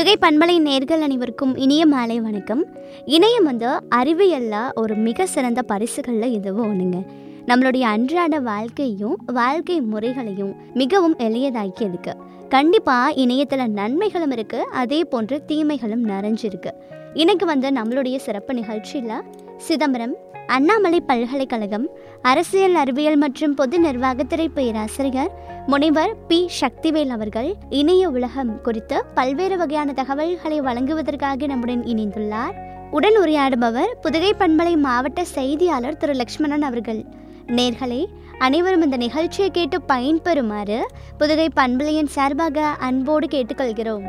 புதுகை பண்பலை நேர்கள் அனைவருக்கும் இனிய மாலை வணக்கம் இணையம் வந்து அறிவியல்ல ஒரு மிக சிறந்த பரிசுகளில் இதுவும் ஒன்றுங்க நம்மளுடைய அன்றாட வாழ்க்கையும் வாழ்க்கை முறைகளையும் மிகவும் எளியதாக்கி இருக்கு கண்டிப்பாக இணையத்தில் நன்மைகளும் இருக்குது அதே போன்று தீமைகளும் நிறைஞ்சிருக்கு இன்னைக்கு வந்து நம்மளுடைய சிறப்பு நிகழ்ச்சியில் சிதம்பரம் அண்ணாமலை பல்கலைக்கழகம் அரசியல் அறிவியல் மற்றும் பொது நிர்வாகத்துறை பேராசிரியர் முனைவர் பி சக்திவேல் அவர்கள் இணைய உலகம் குறித்து பல்வேறு வகையான தகவல்களை வழங்குவதற்காக நம்முடன் இணைந்துள்ளார் உடன் உரையாடுபவர் புதுகை பண்பலை மாவட்ட செய்தியாளர் திரு லக்ஷ்மணன் அவர்கள் நேர்களே அனைவரும் இந்த நிகழ்ச்சியை கேட்டு பயன்பெறுமாறு புதுகை பண்பலையின் சார்பாக அன்போடு கேட்டுக்கொள்கிறோம்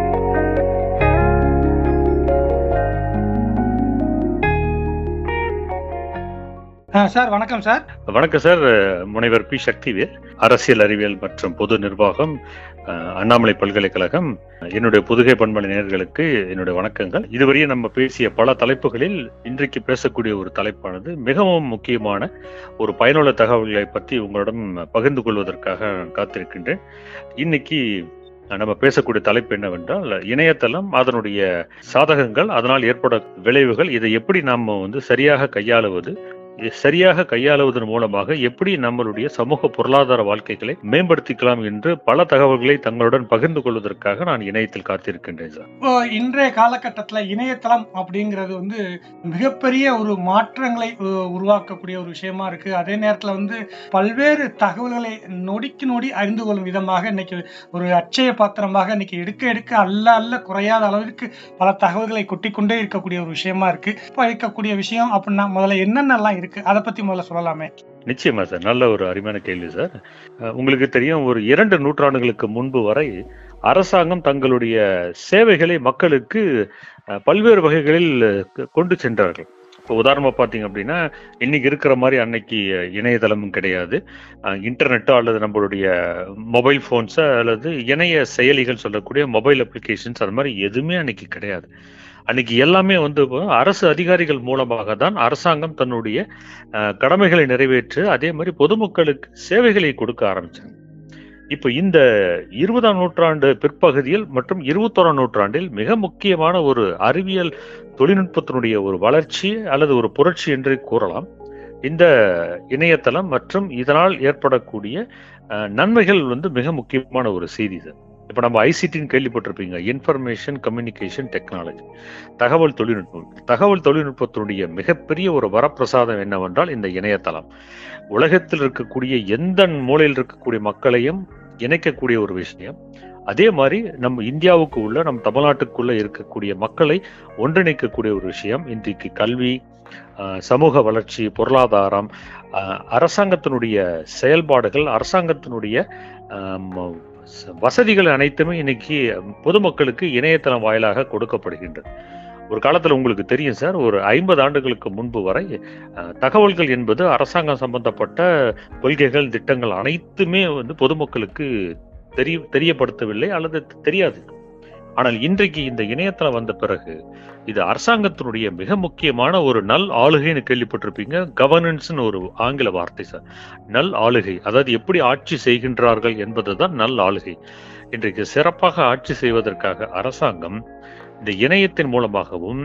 ஆ, சார் வணக்கம் சார் வணக்கம் சார் முனைவர் பி சக்திவேல் அரசியல் அறிவியல் மற்றும் பொது நிர்வாகம் அஹ், அண்ணாமலை பல்கலைக்கழகம் என்னுடைய புதுகை பண்பலை நேயர்களுக்கு என்னுடைய வணக்கங்கள் இதுவரையே நம்ம பேசிய பல தலைப்புகளில் இன்றைக்கு பேசக்கூடிய ஒரு தலைப்பானது மிகவும் முக்கியமான ஒரு பயனுள்ள தகவல்களை பற்றி உங்களிடம் பகிர்ந்து கொள்வதற்காக நான் காத்திருக்கின்றேன் இன்னைக்கு நம்ம பேசக்கூடிய தலைப்பு என்னவென்றால் இணையதளம் அதனுடைய சாதகங்கள் அதனால் ஏற்பட விளைவுகள் இதை எப்படி நாம வந்து சரியாக கையாளுவது இதை சரியாக கையாளுவதன் மூலமாக எப்படி நம்மளுடைய சமூக பொருளாதார வாழ்க்கைகளை மேம்படுத்திக்கலாம் என்று பல தகவல்களை தங்களுடன் பகிர்ந்து கொள்வதற்காக நான் இணையத்தில் காத்திருக்கின்றேன் சார் இப்போ இன்றைய காலகட்டத்துல இணையதளம் அப்படிங்கிறது வந்து மிகப்பெரிய ஒரு மாற்றங்களை உ- உருவாக்கக்கூடிய ஒரு விஷயமா இருக்கு அதே நேரத்துல வந்து பல்வேறு தகவல்களை நொடிக்கு நொடி அறிந்து கொள்ளும் விதமாக இன்னைக்கு ஒரு அச்சய பாத்திரமாக இன்னைக்கு எடுக்க எடுக்க அல்ல அல்ல குறையாத அளவிற்கு பல தகவல்களை கொட்டிக்கொண்டே இருக்கக்கூடிய ஒரு விஷயமா இருக்கு இப்போ இருக்கக்கூடிய விஷயம் அப்படின்னா முதல்ல என்னென்னலாம் இருக்கு அதை பத்தி முதல்ல சொல்லலாமே நிச்சயமா சார் நல்ல ஒரு அருமையான கேள்வி சார் அஹ், உங்களுக்கு தெரியும் ஒரு இரண்டு நூற்றாண்டுகளுக்கு முன்பு வரை அரசாங்கம் தங்களுடைய சேவைகளை மக்களுக்கு அஹ், பல்வேறு வகைகளில் அஹ், கொண்டு சென்றார்கள் இப்போ உதாரணமா பார்த்தீங்க அப்படின்னா இன்னைக்கு இருக்கிற மாதிரி அன்னைக்கு அஹ், இணையதளமும் கிடையாது அஹ், இன்டர்நெட்டோ அல்லது நம்மளுடைய மொபைல் ஃபோன்ஸோ அல்லது இணைய செயலிகள் சொல்லக்கூடிய மொபைல் அப்ளிகேஷன்ஸ் அது மாதிரி எதுவுமே அன்னைக்கு கிடையாது அன்னைக்கு எல்லாமே வந்து அரசு அதிகாரிகள் மூலமாக தான் அரசாங்கம் தன்னுடைய அஹ், கடமைகளை நிறைவேற்று அதே மாதிரி பொதுமக்களுக்கு சேவைகளை கொடுக்க ஆரம்பிச்சாங்க இப்போ இந்த இருபதாம் நூற்றாண்டு பிற்பகுதியில் மற்றும் இருபத்தோராம் நூற்றாண்டில் மிக முக்கியமான ஒரு அறிவியல் தொழில்நுட்பத்தினுடைய ஒரு வளர்ச்சி அல்லது ஒரு புரட்சி என்று கூறலாம் இந்த இணையதளம் மற்றும் இதனால் ஏற்படக்கூடிய அஹ், நன்மைகள் வந்து மிக முக்கியமான ஒரு செய்தி சார் இப்போ நம்ம ஐசிடின்னு கேள்விப்பட்டிருப்பீங்க இன்ஃபர்மேஷன் கம்யூனிகேஷன் டெக்னாலஜி தகவல் தொழில்நுட்பம் தகவல் தொழில்நுட்பத்தினுடைய மிகப்பெரிய ஒரு வரப்பிரசாதம் என்னவென்றால் இந்த இணையதளம் உலகத்தில் இருக்கக்கூடிய எந்த மூலையில் இருக்கக்கூடிய மக்களையும் இணைக்கக்கூடிய ஒரு விஷயம் அதே மாதிரி நம்ம இந்தியாவுக்கு உள்ள நம் தமிழ்நாட்டுக்குள்ள இருக்கக்கூடிய மக்களை ஒன்றிணைக்கக்கூடிய ஒரு விஷயம் இன்றைக்கு கல்வி ஆஹ், சமூக வளர்ச்சி பொருளாதாரம் ஆஹ், அரசாங்கத்தினுடைய செயல்பாடுகள் அரசாங்கத்தினுடைய ஆம், ச- வசதிகள் அனைத்துமே இன்னைக்கு பொதுமக்களுக்கு இணையதளம் வாயிலாக கொடுக்கப்படுகின்றது ஒரு காலத்துல உங்களுக்கு தெரியும் சார் ஒரு ஐம்பது ஆண்டுகளுக்கு முன்பு வரை அஹ், தகவல்கள் என்பது அரசாங்கம் சம்பந்தப்பட்ட கொள்கைகள் திட்டங்கள் அனைத்துமே வந்து பொதுமக்களுக்கு தெரிய தெரியப்படுத்தவில்லை அல்லது தெரியாது ஆனால் இன்றைக்கு இந்த இணையதளம் வந்த பிறகு இது அரசாங்கத்தினுடைய மிக முக்கியமான ஒரு நல் ஆளுகைன்னு கேள்விப்பட்டிருப்பீங்க கவர்னன்ஸ்னு ஒரு ஆங்கில வார்த்தை சார் நல் ஆளுகை அதாவது எப்படி ஆட்சி செய்கின்றார்கள் என்பதுதான் நல் ஆளுகை இன்றைக்கு சிறப்பாக ஆட்சி செய்வதற்காக அரசாங்கம் இந்த இணையத்தின் மூலமாகவும்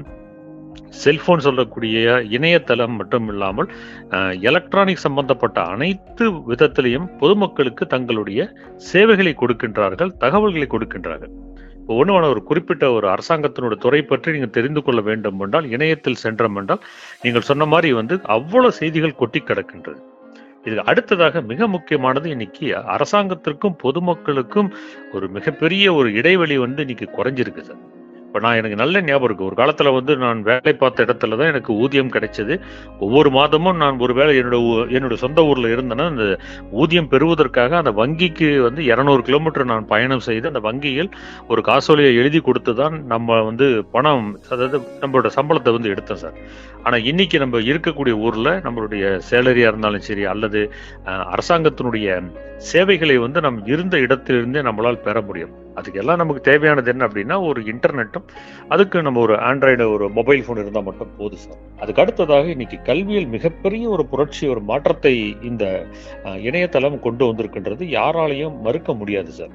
செல்போன் சொல்லக்கூடிய இணையதளம் மட்டும் இல்லாமல் எலக்ட்ரானிக் சம்பந்தப்பட்ட அனைத்து விதத்திலையும் பொதுமக்களுக்கு தங்களுடைய சேவைகளை கொடுக்கின்றார்கள் தகவல்களை கொடுக்கின்றார்கள் இப்போ ஒன்று ஒரு குறிப்பிட்ட ஒரு அரசாங்கத்தினுடைய துறை பற்றி நீங்கள் தெரிந்து கொள்ள வேண்டும் என்றால் இணையத்தில் சென்றோம் என்றால் நீங்கள் சொன்ன மாதிரி வந்து அவ்வளவு செய்திகள் கொட்டி கிடக்கின்றது இது அடுத்ததாக மிக முக்கியமானது இன்னைக்கு அரசாங்கத்திற்கும் பொதுமக்களுக்கும் ஒரு மிகப்பெரிய ஒரு இடைவெளி வந்து இன்னைக்கு குறைஞ்சிருக்கு சார் இப்போ நான் எனக்கு நல்ல ஞாபகம் இருக்கு ஒரு காலத்துல வந்து நான் வேலை பார்த்த இடத்துல தான் எனக்கு ஊதியம் கிடைச்சது ஒவ்வொரு மாதமும் நான் ஒரு வேளை என்னோட ஊ- என்னோட சொந்த ஊர்ல இருந்தேன்னா அந்த ஊதியம் பெறுவதற்காக அந்த வங்கிக்கு வந்து இரநூறு கிலோமீட்டர் நான் பயணம் செய்து அந்த வங்கியில் ஒரு காசோலையை எழுதி கொடுத்து தான் நம்ம வந்து பணம் அதாவது நம்மளோட சம்பளத்தை வந்து எடுத்தோம் சார் ஆனா இன்னைக்கு நம்ம இருக்கக்கூடிய ஊர்ல நம்மளுடைய சேலரியா இருந்தாலும் சரி அல்லது அஹ், அரசாங்கத்தினுடைய சேவைகளை வந்து நம் இருந்த இடத்திலிருந்தே நம்மளால் பெற முடியும் அதுக்கு எல்லாம் நமக்கு தேவையானது என்ன அப்படின்னா ஒரு இன்டர்நெட்டும் அதுக்கு நம்ம ஒரு ஆண்ட்ராய்டு ஒரு மொபைல் ஃபோன் இருந்தால் மட்டும் போதும் சார் அதுக்கு அடுத்ததாக இன்னைக்கு கல்வியில் மிகப்பெரிய ஒரு புரட்சி ஒரு மாற்றத்தை இந்த அஹ், இணையதளம் கொண்டு வந்திருக்கின்றது யாராலையும் மறுக்க முடியாது சார்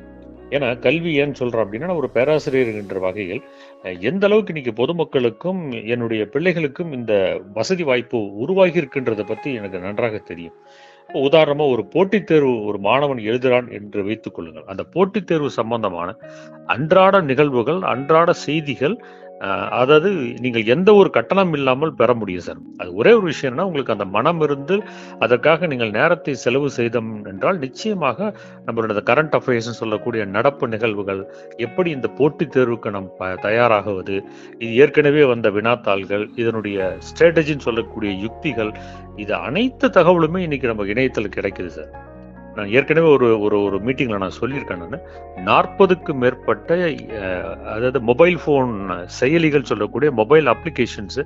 ஏன்னா கல்வி ஏன்னு சொல்றோம் அப்படின்னா நான் ஒரு பேராசிரியர் என்ற வகையில் அஹ், எந்த அளவுக்கு இன்னைக்கு பொதுமக்களுக்கும் என்னுடைய பிள்ளைகளுக்கும் இந்த வசதி வாய்ப்பு உருவாகி இருக்கின்றதை பத்தி எனக்கு நன்றாக தெரியும் இப்போ உதாரணமா ஒரு போட்டித் தேர்வு ஒரு மாணவன் எழுதுறான் என்று வைத்துக் கொள்ளுங்கள் அந்த போட்டித் தேர்வு சம்பந்தமான அன்றாட நிகழ்வுகள் அன்றாட செய்திகள் அஹ், அதாவது நீங்கள் எந்த ஒரு கட்டணம் இல்லாமல் பெற முடியும் சார் அது ஒரே ஒரு விஷயம்னா உங்களுக்கு அந்த மனம் இருந்து அதற்காக நீங்கள் நேரத்தை செலவு செய்தோம் என்றால் நிச்சயமாக நம்மளோட கரண்ட் அஃபேர்ஸ் சொல்லக்கூடிய நடப்பு நிகழ்வுகள் எப்படி இந்த போட்டித் தேர்வுக்கு நாம் ப- தயாராகுவது இது ஏற்கனவே வந்த வினாத்தாள்கள் இதனுடைய ஸ்ட்ராட்டஜின்னு சொல்லக்கூடிய யுக்திகள் இது அனைத்து தகவலுமே இன்னைக்கு நம்ம இணையத்தில் கிடைக்குது சார் நான் ஏற்கனவே ஒரு ஒரு ஒரு மீட்டிங்ல நான் சொல்லியிருக்கேன் நான் நாற்பதுக்கு மேற்பட்ட அஹ், அதாவது மொபைல் ஃபோன் செயலிகள் சொல்லக்கூடிய மொபைல் அப்ளிகேஷன்ஸ்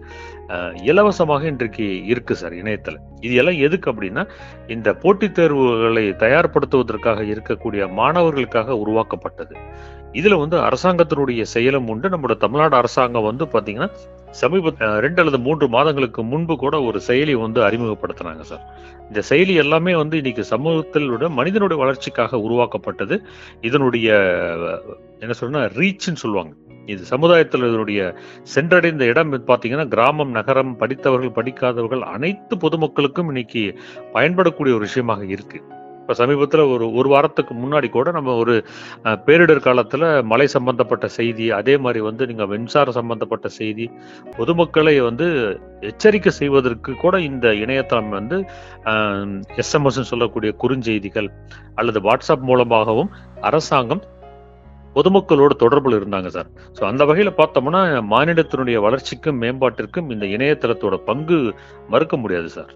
இலவசமாக இன்றைக்கு இருக்கு சார் இணையத்தில் இது எல்லாம் எதுக்கு அப்படின்னா இந்த போட்டித் தேர்வுகளை தயார்படுத்துவதற்காக இருக்கக்கூடிய மாணவர்களுக்காக உருவாக்கப்பட்டது இதுல வந்து அரசாங்கத்தினுடைய செயலும் உண்டு நம்மளோட தமிழ்நாடு அரசாங்கம் வந்து பாத்தீங்கன்னா சமீப அஹ், ரெண்டு அல்லது மூன்று மாதங்களுக்கு முன்பு கூட ஒரு செயலி வந்து அறிமுகப்படுத்தினாங்க சார் இந்த செயலி எல்லாமே வந்து இன்னைக்கு சமூகத்திலுடைய மனிதனுடைய வளர்ச்சிக்காக உருவாக்கப்பட்டது இதனுடைய அஹ், என்ன சொல்றேன்னா ரீச்னு சொல்லுவாங்க இது சமுதாயத்தில் இதனுடைய சென்றடைந்த இடம் பார்த்தீங்கன்னா கிராமம் நகரம் படித்தவர்கள் படிக்காதவர்கள் அனைத்து பொதுமக்களுக்கும் இன்னைக்கு பயன்படக்கூடிய ஒரு விஷயமாக இருக்கு இப்போ சமீபத்தில் ஒரு ஒரு வாரத்துக்கு முன்னாடி கூட நம்ம ஒரு அஹ், பேரிடர் காலத்தில் மழை சம்பந்தப்பட்ட செய்தி அதே மாதிரி வந்து நீங்கள் மின்சார சம்பந்தப்பட்ட செய்தி பொதுமக்களை வந்து எச்சரிக்கை செய்வதற்கு கூட இந்த இணையதளம் வந்து எஸ்எம்எஸ் சொல்லக்கூடிய குறுஞ்செய்திகள் அல்லது வாட்ஸ்அப் மூலமாகவும் அரசாங்கம் பொதுமக்களோடு தொடர்பில் இருந்தாங்க சார் ஸோ அந்த வகையில் பார்த்தோம்னா மாநிலத்தினுடைய வளர்ச்சிக்கும் மேம்பாட்டிற்கும் இந்த இணையதளத்தோட பங்கு மறுக்க முடியாது சார்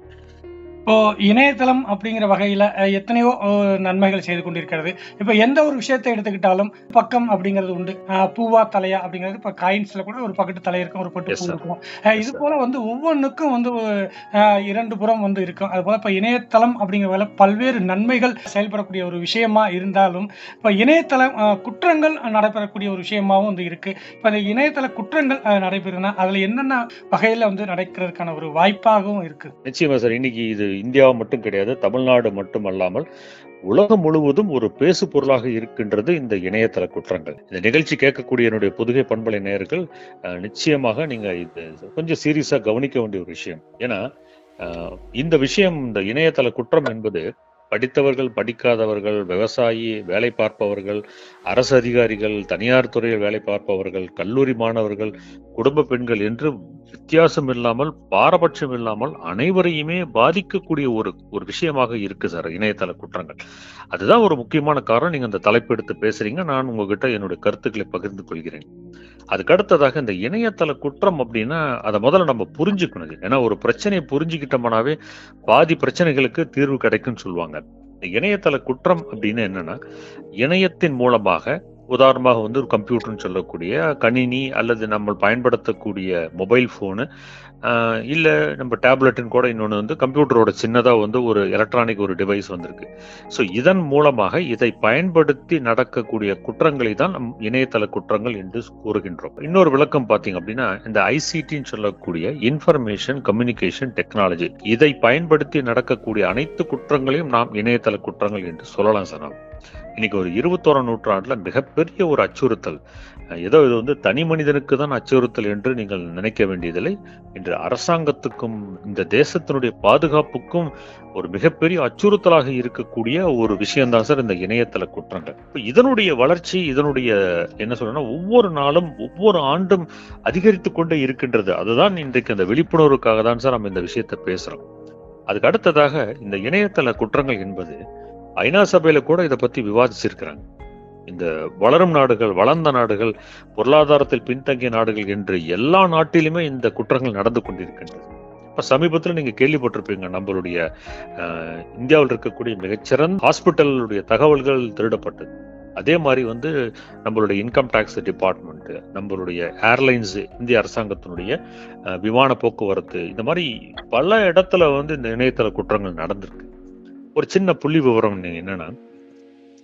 இப்போ இணையதளம் அப்படிங்கிற வகையில அஹ், எத்தனையோ அஹ், நன்மைகள் செய்து கொண்டிருக்கிறது இப்போ எந்த ஒரு விஷயத்தை எடுத்துக்கிட்டாலும் பக்கம் அப்படிங்கிறது உண்டு அஹ், பூவா தலையா அப்படிங்கிறது இப்போ காயின்ஸ்ல கூட ஒரு பக்கத்து தலை இருக்கும் ஒரு பட்டு Yes, பூ sir. இருக்கும் அஹ், இது Yes, sir. போல வந்து ஒவ்வொன்றுக்கும் வந்து அஹ், இரண்டு புறம் வந்து இருக்கும் அது போல இப்போ இணையதளம் அப்படிங்கிற வகையில பல்வேறு நன்மைகள் செயல்படக்கூடிய ஒரு விஷயமா இருந்தாலும் இப்போ இணையதளம் அஹ், குற்றங்கள் நடைபெறக்கூடிய ஒரு விஷயமாவும் வந்து இருக்கு இப்போ இந்த இணையதள குற்றங்கள் அஹ், நடைபெறுதுன்னா அதுல என்னென்ன வகையில வந்து நடக்கிறதுக்கான ஒரு வாய்ப்பாகவும் இருக்கு நிச்சயமா சார் இன்னைக்கு இது இந்தியாவை மட்டும் கிடையாது தமிழ்நாடு மட்டும் அல்லாமல் உலகம் முழுவதும் ஒரு பேசு பொருளாக இருக்கின்றது இந்த இணையதள குற்றங்கள் இந்த நிகழ்ச்சி கேட்கக்கூடிய என்னுடைய புதுகை பண்பலை நேயர்கள் அஹ், நிச்சயமாக நீங்க இது கொஞ்சம் சீரியஸா கவனிக்க வேண்டிய ஒரு விஷயம் ஏன்னா அஹ், இந்த விஷயம் இந்த இணையதள குற்றம் என்பது படித்தவர்கள் படிக்காதவர்கள் விவசாயி வேலை பார்ப்பவர்கள் அரசு அதிகாரிகள் தனியார் துறையில் வேலை பார்ப்பவர்கள் கல்லூரி மாணவர்கள் குடும்ப பெண்கள் என்று வித்தியாசம் இல்லாமல் பாரபட்சம் இல்லாமல் அனைவரையுமே பாதிக்கக்கூடிய ஒரு ஒரு விஷயமாக இருக்கு சார் இணையதள குற்றங்கள் அதுதான் ஒரு முக்கியமான காரணம் நீங்க அந்த தலைப்பு எடுத்து பேசுறீங்க நான் உங்ககிட்ட என்னுடைய கருத்துக்களை பகிர்ந்து கொள்கிறேன் அதுக்கு அடுத்ததாக இந்த இணையதள குற்றம் அப்படின்னா அதை முதல்ல நம்ம புரிஞ்சுக்கணும் ஏன்னா ஒரு பிரச்சனையை புரிஞ்சுக்கிட்டோம்னாவே பாதி பிரச்சனைகளுக்கு தீர்வு கிடைக்கும்னு சொல்லுவாங்க இந்த இணையதள குற்றம் அப்படின்னு என்னன்னா இணையத்தின் மூலமாக உதாரணமாக வந்து ஒரு கம்ப்யூட்டர்னு சொல்லக்கூடிய கணினி அல்லது நம்ம பயன்படுத்தக்கூடிய மொபைல் ஃபோனு இல்லை நம்ம டேப்லெட்டுன்னு கூட இன்னொன்று வந்து கம்ப்யூட்டரோட சின்னதாக வந்து ஒரு எலக்ட்ரானிக் ஒரு டிவைஸ் வந்திருக்கு ஸோ இதன் மூலமாக இதை பயன்படுத்தி நடக்கக்கூடிய குற்றங்களை தான் நம் இணையதள குற்றங்கள் என்று கூறுகின்றோம் இன்னொரு விளக்கம் பார்த்தீங்க அப்படின்னா இந்த ஐசிடின்னு சொல்லக்கூடிய இன்ஃபர்மேஷன் கம்யூனிகேஷன் டெக்னாலஜி இதை பயன்படுத்தி நடக்கக்கூடிய அனைத்து குற்றங்களையும் நாம் இணையதள குற்றங்கள் என்று சொல்லலாம் சார் நாம் இன்னைக்கு ஒரு இருபத்தோராம் நூற்றாண்டுல மிகப்பெரிய ஒரு அச்சுறுத்தல் அஹ் ஏதோ இது வந்து தனி மனிதனுக்கு தான் அச்சுறுத்தல் என்று நீங்கள் நினைக்க வேண்டியதில்லை இன்று அரசாங்கத்துக்கும் இந்த தேசத்தினுடைய பாதுகாப்புக்கும் ஒரு மிகப்பெரிய அச்சுறுத்தலாக இருக்கக்கூடிய ஒரு விஷயம்தான் சார் இந்த இணையதள குற்றங்கள் இப்ப இதனுடைய வளர்ச்சி இதனுடைய என்ன சொல்றேன்னா ஒவ்வொரு நாளும் ஒவ்வொரு ஆண்டும் அதிகரித்து கொண்டே இருக்கின்றது அதுதான் இன்றைக்கு அந்த விழிப்புணர்வுக்காக தான் சார் நம்ம இந்த விஷயத்தை பேசுறோம் அதுக்கு அடுத்ததாக இந்த இணையதள குற்றங்கள் என்பது ஐநா சபையில கூட இதை பத்தி விவாதிச்சிருக்கிறாங்க இந்த வளரும் நாடுகள் வளர்ந்த நாடுகள் பொருளாதாரத்தில் பின்தங்கிய நாடுகள் என்று எல்லா நாட்டிலுமே இந்த குற்றங்கள் நடந்து கொண்டிருக்கின்றது இப்ப சமீபத்தில் நீங்க கேள்விப்பட்டிருப்பீங்க நம்மளுடைய அஹ், இந்தியாவில் இருக்கக்கூடிய மிகச்சிறந்த ஹாஸ்பிட்டலுடைய தகவல்கள் திருடப்பட்டது அதே மாதிரி வந்து நம்மளுடைய இன்கம் டேக்ஸ் டிபார்ட்மெண்ட் நம்மளுடைய ஏர்லைன்ஸ் இந்திய அரசாங்கத்தினுடைய அஹ், விமான போக்குவரத்து இந்த மாதிரி பல இடத்துல வந்து இந்த இணையதள குற்றங்கள் நடந்திருக்கு ஒரு சின்ன புள்ளி விவரம் என்னன்னா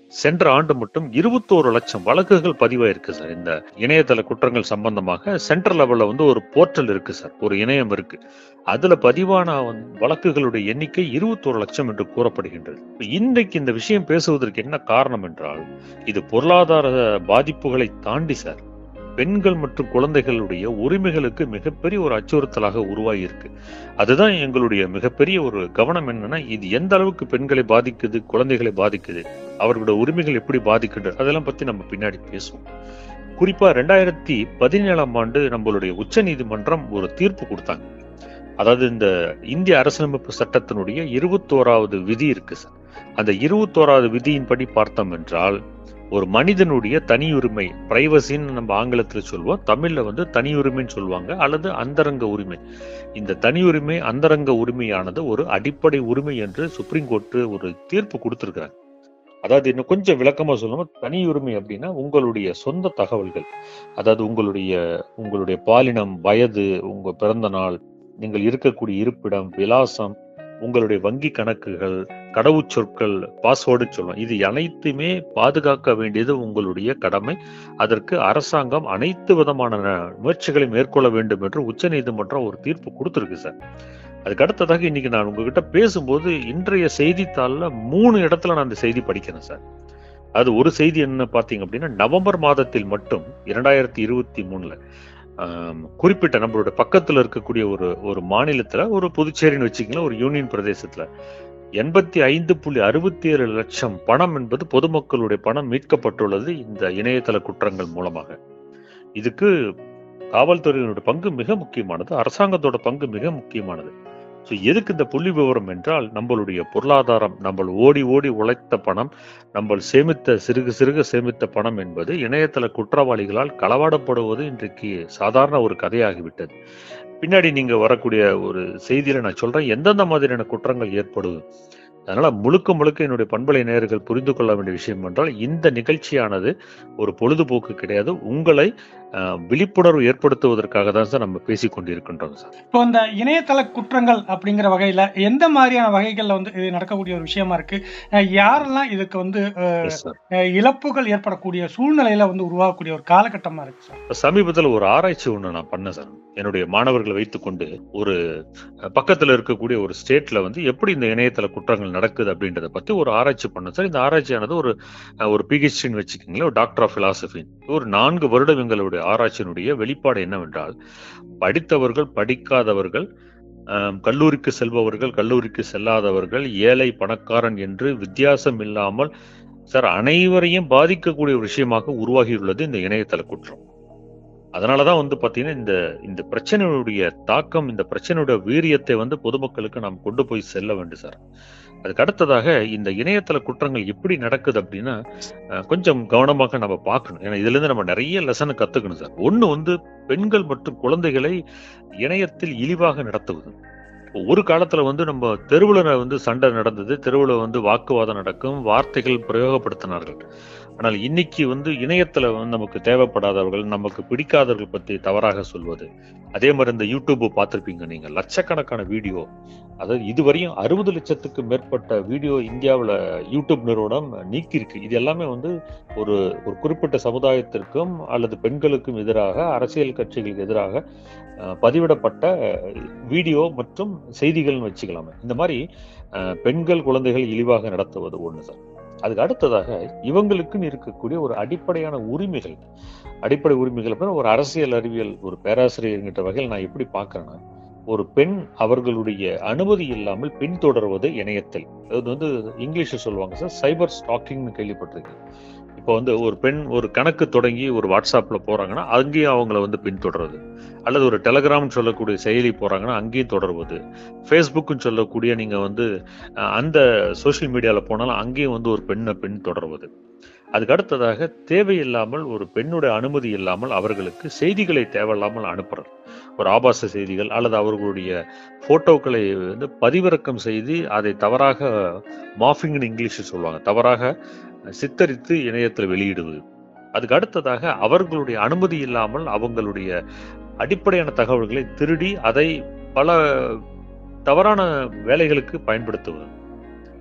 சென்ற ஆண்டு மட்டும் இருபத்தோரு லட்சம் வழக்குகள் பதிவாயிருக்கு சார் இந்த இணையதள குற்றங்கள் சம்பந்தமாக சென்ட்ரல் லெவல்ல வந்து ஒரு போர்ட்டல் இருக்கு சார் ஒரு இணையம் இருக்கு அதுல பதிவான வந்து வழக்குகளுடைய எண்ணிக்கை இருபத்தோரு லட்சம் என்று கூறப்படுகின்றது இன்றைக்கு இந்த விஷயம் பேசுவதற்கு என்ன காரணம் என்றால் இது பொருளாதார பாதிப்புகளை தாண்டி சார் பெண்கள் மற்றும் குழந்தைகளுடைய உரிமைகளுக்கு மிகப்பெரிய ஒரு அச்சுறுத்தலாக உருவாகி இருக்கு அதுதான் எங்களுடைய மிகப்பெரிய ஒரு கவனம் என்னன்னா இது எந்த அளவுக்கு பெண்களை பாதிக்குது குழந்தைகளை பாதிக்குது அவர்களுடைய உரிமைகள் எப்படி பாதிக்கின்றது அதெல்லாம் பத்தி நம்ம பின்னாடி பேசுவோம் குறிப்பா ரெண்டாயிரத்தி பதினேழாம் ஆண்டு நம்மளுடைய உச்ச நீதிமன்றம் ஒரு தீர்ப்பு கொடுத்தாங்க அதாவது இந்த இந்திய அரசியலமைப்பு சட்டத்தினுடைய இருபத்தோராவது விதி இருக்கு சார் அந்த இருபத்தோராவது விதியின்படி பார்த்தோம் என்றால் ஒரு மனிதனுடைய தனியுரிமை பிரைவசின்னு நம்ம ஆங்கிலத்தில் சொல்லுவோம் தமிழ்ல வந்து தனியுரிமைன்னு சொல்லுவாங்க அல்லது அந்தரங்க உரிமை இந்த தனியுரிமை அந்தரங்க உரிமையானது ஒரு அடிப்படை உரிமை என்று சுப்ரீம் கோர்ட் ஒரு தீர்ப்பு கொடுத்திருக்காங்க அதாவது இன்னும் கொஞ்சம் விளக்கமா சொல்லணும் தனியுரிமை அப்படின்னா உங்களுடைய சொந்த தகவல்கள் அதாவது உங்களுடைய உங்களுடைய பாலினம் வயது உங்க பிறந்த நாள் நீங்கள் இருக்கக்கூடிய இருப்பிடம் விலாசம் உங்களுடைய வங்கி கணக்குகள் கடவுச்சொற்கள் பாஸ்வேர்டு சொல்லுவோம் இது அனைத்துமே பாதுகாக்க வேண்டியது உங்களுடைய கடமை அதற்கு அரசாங்கம் அனைத்து விதமான ந- முயற்சிகளை மேற்கொள்ள வேண்டும் என்று உச்சநீதிமன்றம் ஒரு தீர்ப்பு கொடுத்திருக்கு சார் அதுக்கு அடுத்ததாக இன்னைக்கு நான் உங்ககிட்ட பேசும்போது இன்றைய செய்தித்தாள்ல மூணு இடத்துல நான் அந்த செய்தி படிக்கிறேன் சார் அது ஒரு செய்தி என்ன பாத்தீங்க அப்படின்னா நவம்பர் மாதத்தில் மட்டும் இரண்டாயிரத்தி இருபத்தி மூணுல ஆம், குறிப்பிட்ட நம்மளோட பக்கத்துல இருக்கக்கூடிய ஒரு ஒரு மாநிலத்துல ஒரு புதுச்சேரின்னு வச்சுக்கலாம் ஒரு யூனியன் பிரதேசத்துல எண்பத்தி ஐந்து புள்ளி அறுபத்தி ஏழு லட்சம் பணம் என்பது பொதுமக்களுடைய பணம் மீட்கப்பட்டுள்ளது இந்த இணையதள குற்றங்கள் மூலமாக இதுக்கு காவல்துறையினுடைய பங்கு மிக முக்கியமானது அரசாங்கத்தோட பங்கு மிக முக்கியமானது ஸோ எதுக்கு இந்த புள்ளி விவரம் என்றால் நம்மளுடைய பொருளாதாரம் நம்ம ஓடி ஓடி உழைத்த பணம் நம்ம சேமித்த சிறுக சிறுக சேமித்த பணம் என்பது இணையதள குற்றவாளிகளால் களவாடப்படுவது இன்றைக்கு சாதாரண ஒரு கதையாகிவிட்டது பின்னாடி நீங்க வரக்கூடிய ஒரு செய்தியில நான் சொல்றேன் எந்தெந்த மாதிரியான குற்றங்கள் ஏற்படுது அதனால முழுக்க முழுக்க என்னுடைய பண்பலை நேயர்கள் புரிந்து கொள்ள வேண்டிய விஷயம் என்றால் இந்த நிகழ்ச்சியானது ஒரு பொழுதுபோக்கு கிடையாது உங்களை அஹ், விழிப்புணர்வு ஏற்படுத்துவதற்காக தான் சார் நம்ம பேசிக் கொண்டிருக்கின்றோம் சார் இப்போ இந்த இணையதள குற்றங்கள் அப்படிங்கிற வகையில எந்த மாதிரியான வகைகள்ல வந்து இது நடக்கக்கூடிய ஒரு விஷயமா இருக்கு அஹ் யாரெல்லாம் இதுக்கு வந்து அஹ், Yes, sir. அஹ் இழப்புகள் ஏற்படக்கூடிய சூழ்நிலையில வந்து உருவாகக்கூடிய ஒரு காலகட்டமா இருக்கு சார் இப்ப சமீபத்துல ஒரு ஆராய்ச்சி ஒண்ணு நான் பண்ணேன் சார் என்னுடைய மாணவர்களை வைத்துக்கொண்டு ஒரு அஹ், பக்கத்துல இருக்கக்கூடிய ஒரு ஸ்டேட்ல வந்து எப்படி இந்த இணையதள குற்றங்கள் நடக்குது அப்படின்றத பத்தி ஒரு ஆராய்ச்சி பண்ணேன் சார் இந்த ஆராய்ச்சியானது ஒரு அஹ், ஒரு பிஹெச்டின்னு வச்சுக்கோங்களேன் ஒரு டாக்டர் ஆஃப் பிலாசபி ஒரு நான்கு வருடம் எங்களுடைய ஆராய்ச்சியினுடைய வெளிப்பாடு என்னவென்றால் படித்தவர்கள் படிக்காதவர்கள் ஆம், கல்லூரிக்கு செல்பவர்கள் கல்லூரிக்கு செல்லாதவர்கள் ஏழை பணக்காரன் என்று வித்தியாசம் இல்லாமல் சார் அனைவரையும் பாதிக்கக்கூடிய ஒரு விஷயமாக உருவாகியுள்ளது இந்த இணையதள குற்றம் அதனாலதான் வந்து பாத்தீங்கன்னா இந்த இந்த பிரச்சனையுடைய தாக்கம் இந்த பிரச்சனையுடைய வீரியத்தை வந்து பொதுமக்களுக்கு நாம் கொண்டு போய் செல்ல வேண்டும் சார் அதுக்கு அடுத்ததாக இந்த இணையதள குற்றங்கள் எப்படி நடக்குது அப்படின்னா அஹ், கொஞ்சம் கவனமாக நம்ம பார்க்கணும் ஏன்னா இதுல இருந்து நம்ம நிறைய லெசனை கத்துக்கணும் சார் ஒண்ணு வந்து பெண்கள் மற்றும் குழந்தைகளை இணையத்தில் இழிவாக நடத்துவது இப்போ ஒரு காலத்துல வந்து நம்ம தெருவுல வந்து சண்டை நடந்தது தெருவுல வந்து வாக்குவாதம் நடக்கும் வார்த்தைகள் பிரயோகப்படுத்தினார்கள் ஆனால் இன்னைக்கு வந்து இணையத்துல வந்து நமக்கு தேவைப்படாதவர்கள் நமக்கு பிடிக்காதவர்கள் பத்தி தவறாக சொல்வது அதே மாதிரி இந்த யூடியூப் பார்த்திருப்பீங்க நீங்க லட்சக்கணக்கான வீடியோ அதாவது இதுவரையும் அறுபது லட்சத்துக்கு மேற்பட்ட வீடியோ இந்தியாவுல யூடியூப் நிறுவனம் நீக்கியிருக்கு இது எல்லாமே வந்து ஒரு ஒரு குறிப்பிட்ட சமுதாயத்திற்கும் அல்லது பெண்களுக்கும் எதிராக அரசியல் கட்சிகளுக்கு எதிராக அஹ், பதிவிடப்பட்ட வீடியோ மற்றும் செய்திகள்னு வச்சுக்கலாமே இந்த மாதிரி அஹ், பெண்கள் குழந்தைகள் இழிவாக நடத்துவது ஒண்ணு சார் அதுக்கு அடுத்ததாக இவங்களுக்குன்னு இருக்கக்கூடிய ஒரு அடிப்படையான உரிமைகள் அடிப்படை உரிமைகள் அப்புறம் ஒரு அரசியல் அறிவியல் ஒரு பேராசிரியர்கிட்ட வகையில் நான் எப்படி பார்க்கறேன்னா ஒரு பெண் அவர்களுடைய அனுமதி இல்லாமல் பின்தொடர்வது இணையத்தில் அது வந்து இங்கிலீஷ்ல சொல்லுவாங்க சார் சைபர் ஸ்டாக்கிங்னு கேள்விப்பட்டிருக்கேன் இப்போ வந்து ஒரு பெண் ஒரு கணக்கு தொடங்கி ஒரு வாட்ஸ்அப்ல போறாங்கன்னா அங்கேயும் அவங்கள வந்து பின்தொடர்றது அல்லது ஒரு டெலகிராம் சொல்லக்கூடிய செயலி போறாங்கன்னா அங்கேயும் தொடர்வது ஃபேஸ்புக்குன்னு சொல்லக்கூடிய நீங்க வந்து அஹ், அந்த சோஷியல் மீடியால போனாலும் அங்கேயும் வந்து ஒரு பெண்ணை பெண் தொடர்வது அதுக்கு அடுத்ததாக தேவையில்லாமல் ஒரு பெண்ணுடைய அனுமதி இல்லாமல் அவர்களுக்கு செய்திகளை தேவையில்லாமல் அனுப்புறது ஒரு ஆபாச செய்திகள் அல்லது அவர்களுடைய போட்டோக்களை வந்து பதிவிறக்கம் செய்து அதை தவறாக மாஃபிங்னு இங்கிலீஷில் சொல்லுவாங்க தவறாக சித்தரித்து இணையத்தில் வெளியிடுவது அதுக்கு அடுத்ததாக அவர்களுடைய அனுமதி இல்லாமல் அவங்களுடைய அடிப்படையான தகவல்களை திருடி அதை பல தவறான வேலைகளுக்கு பயன்படுத்துவது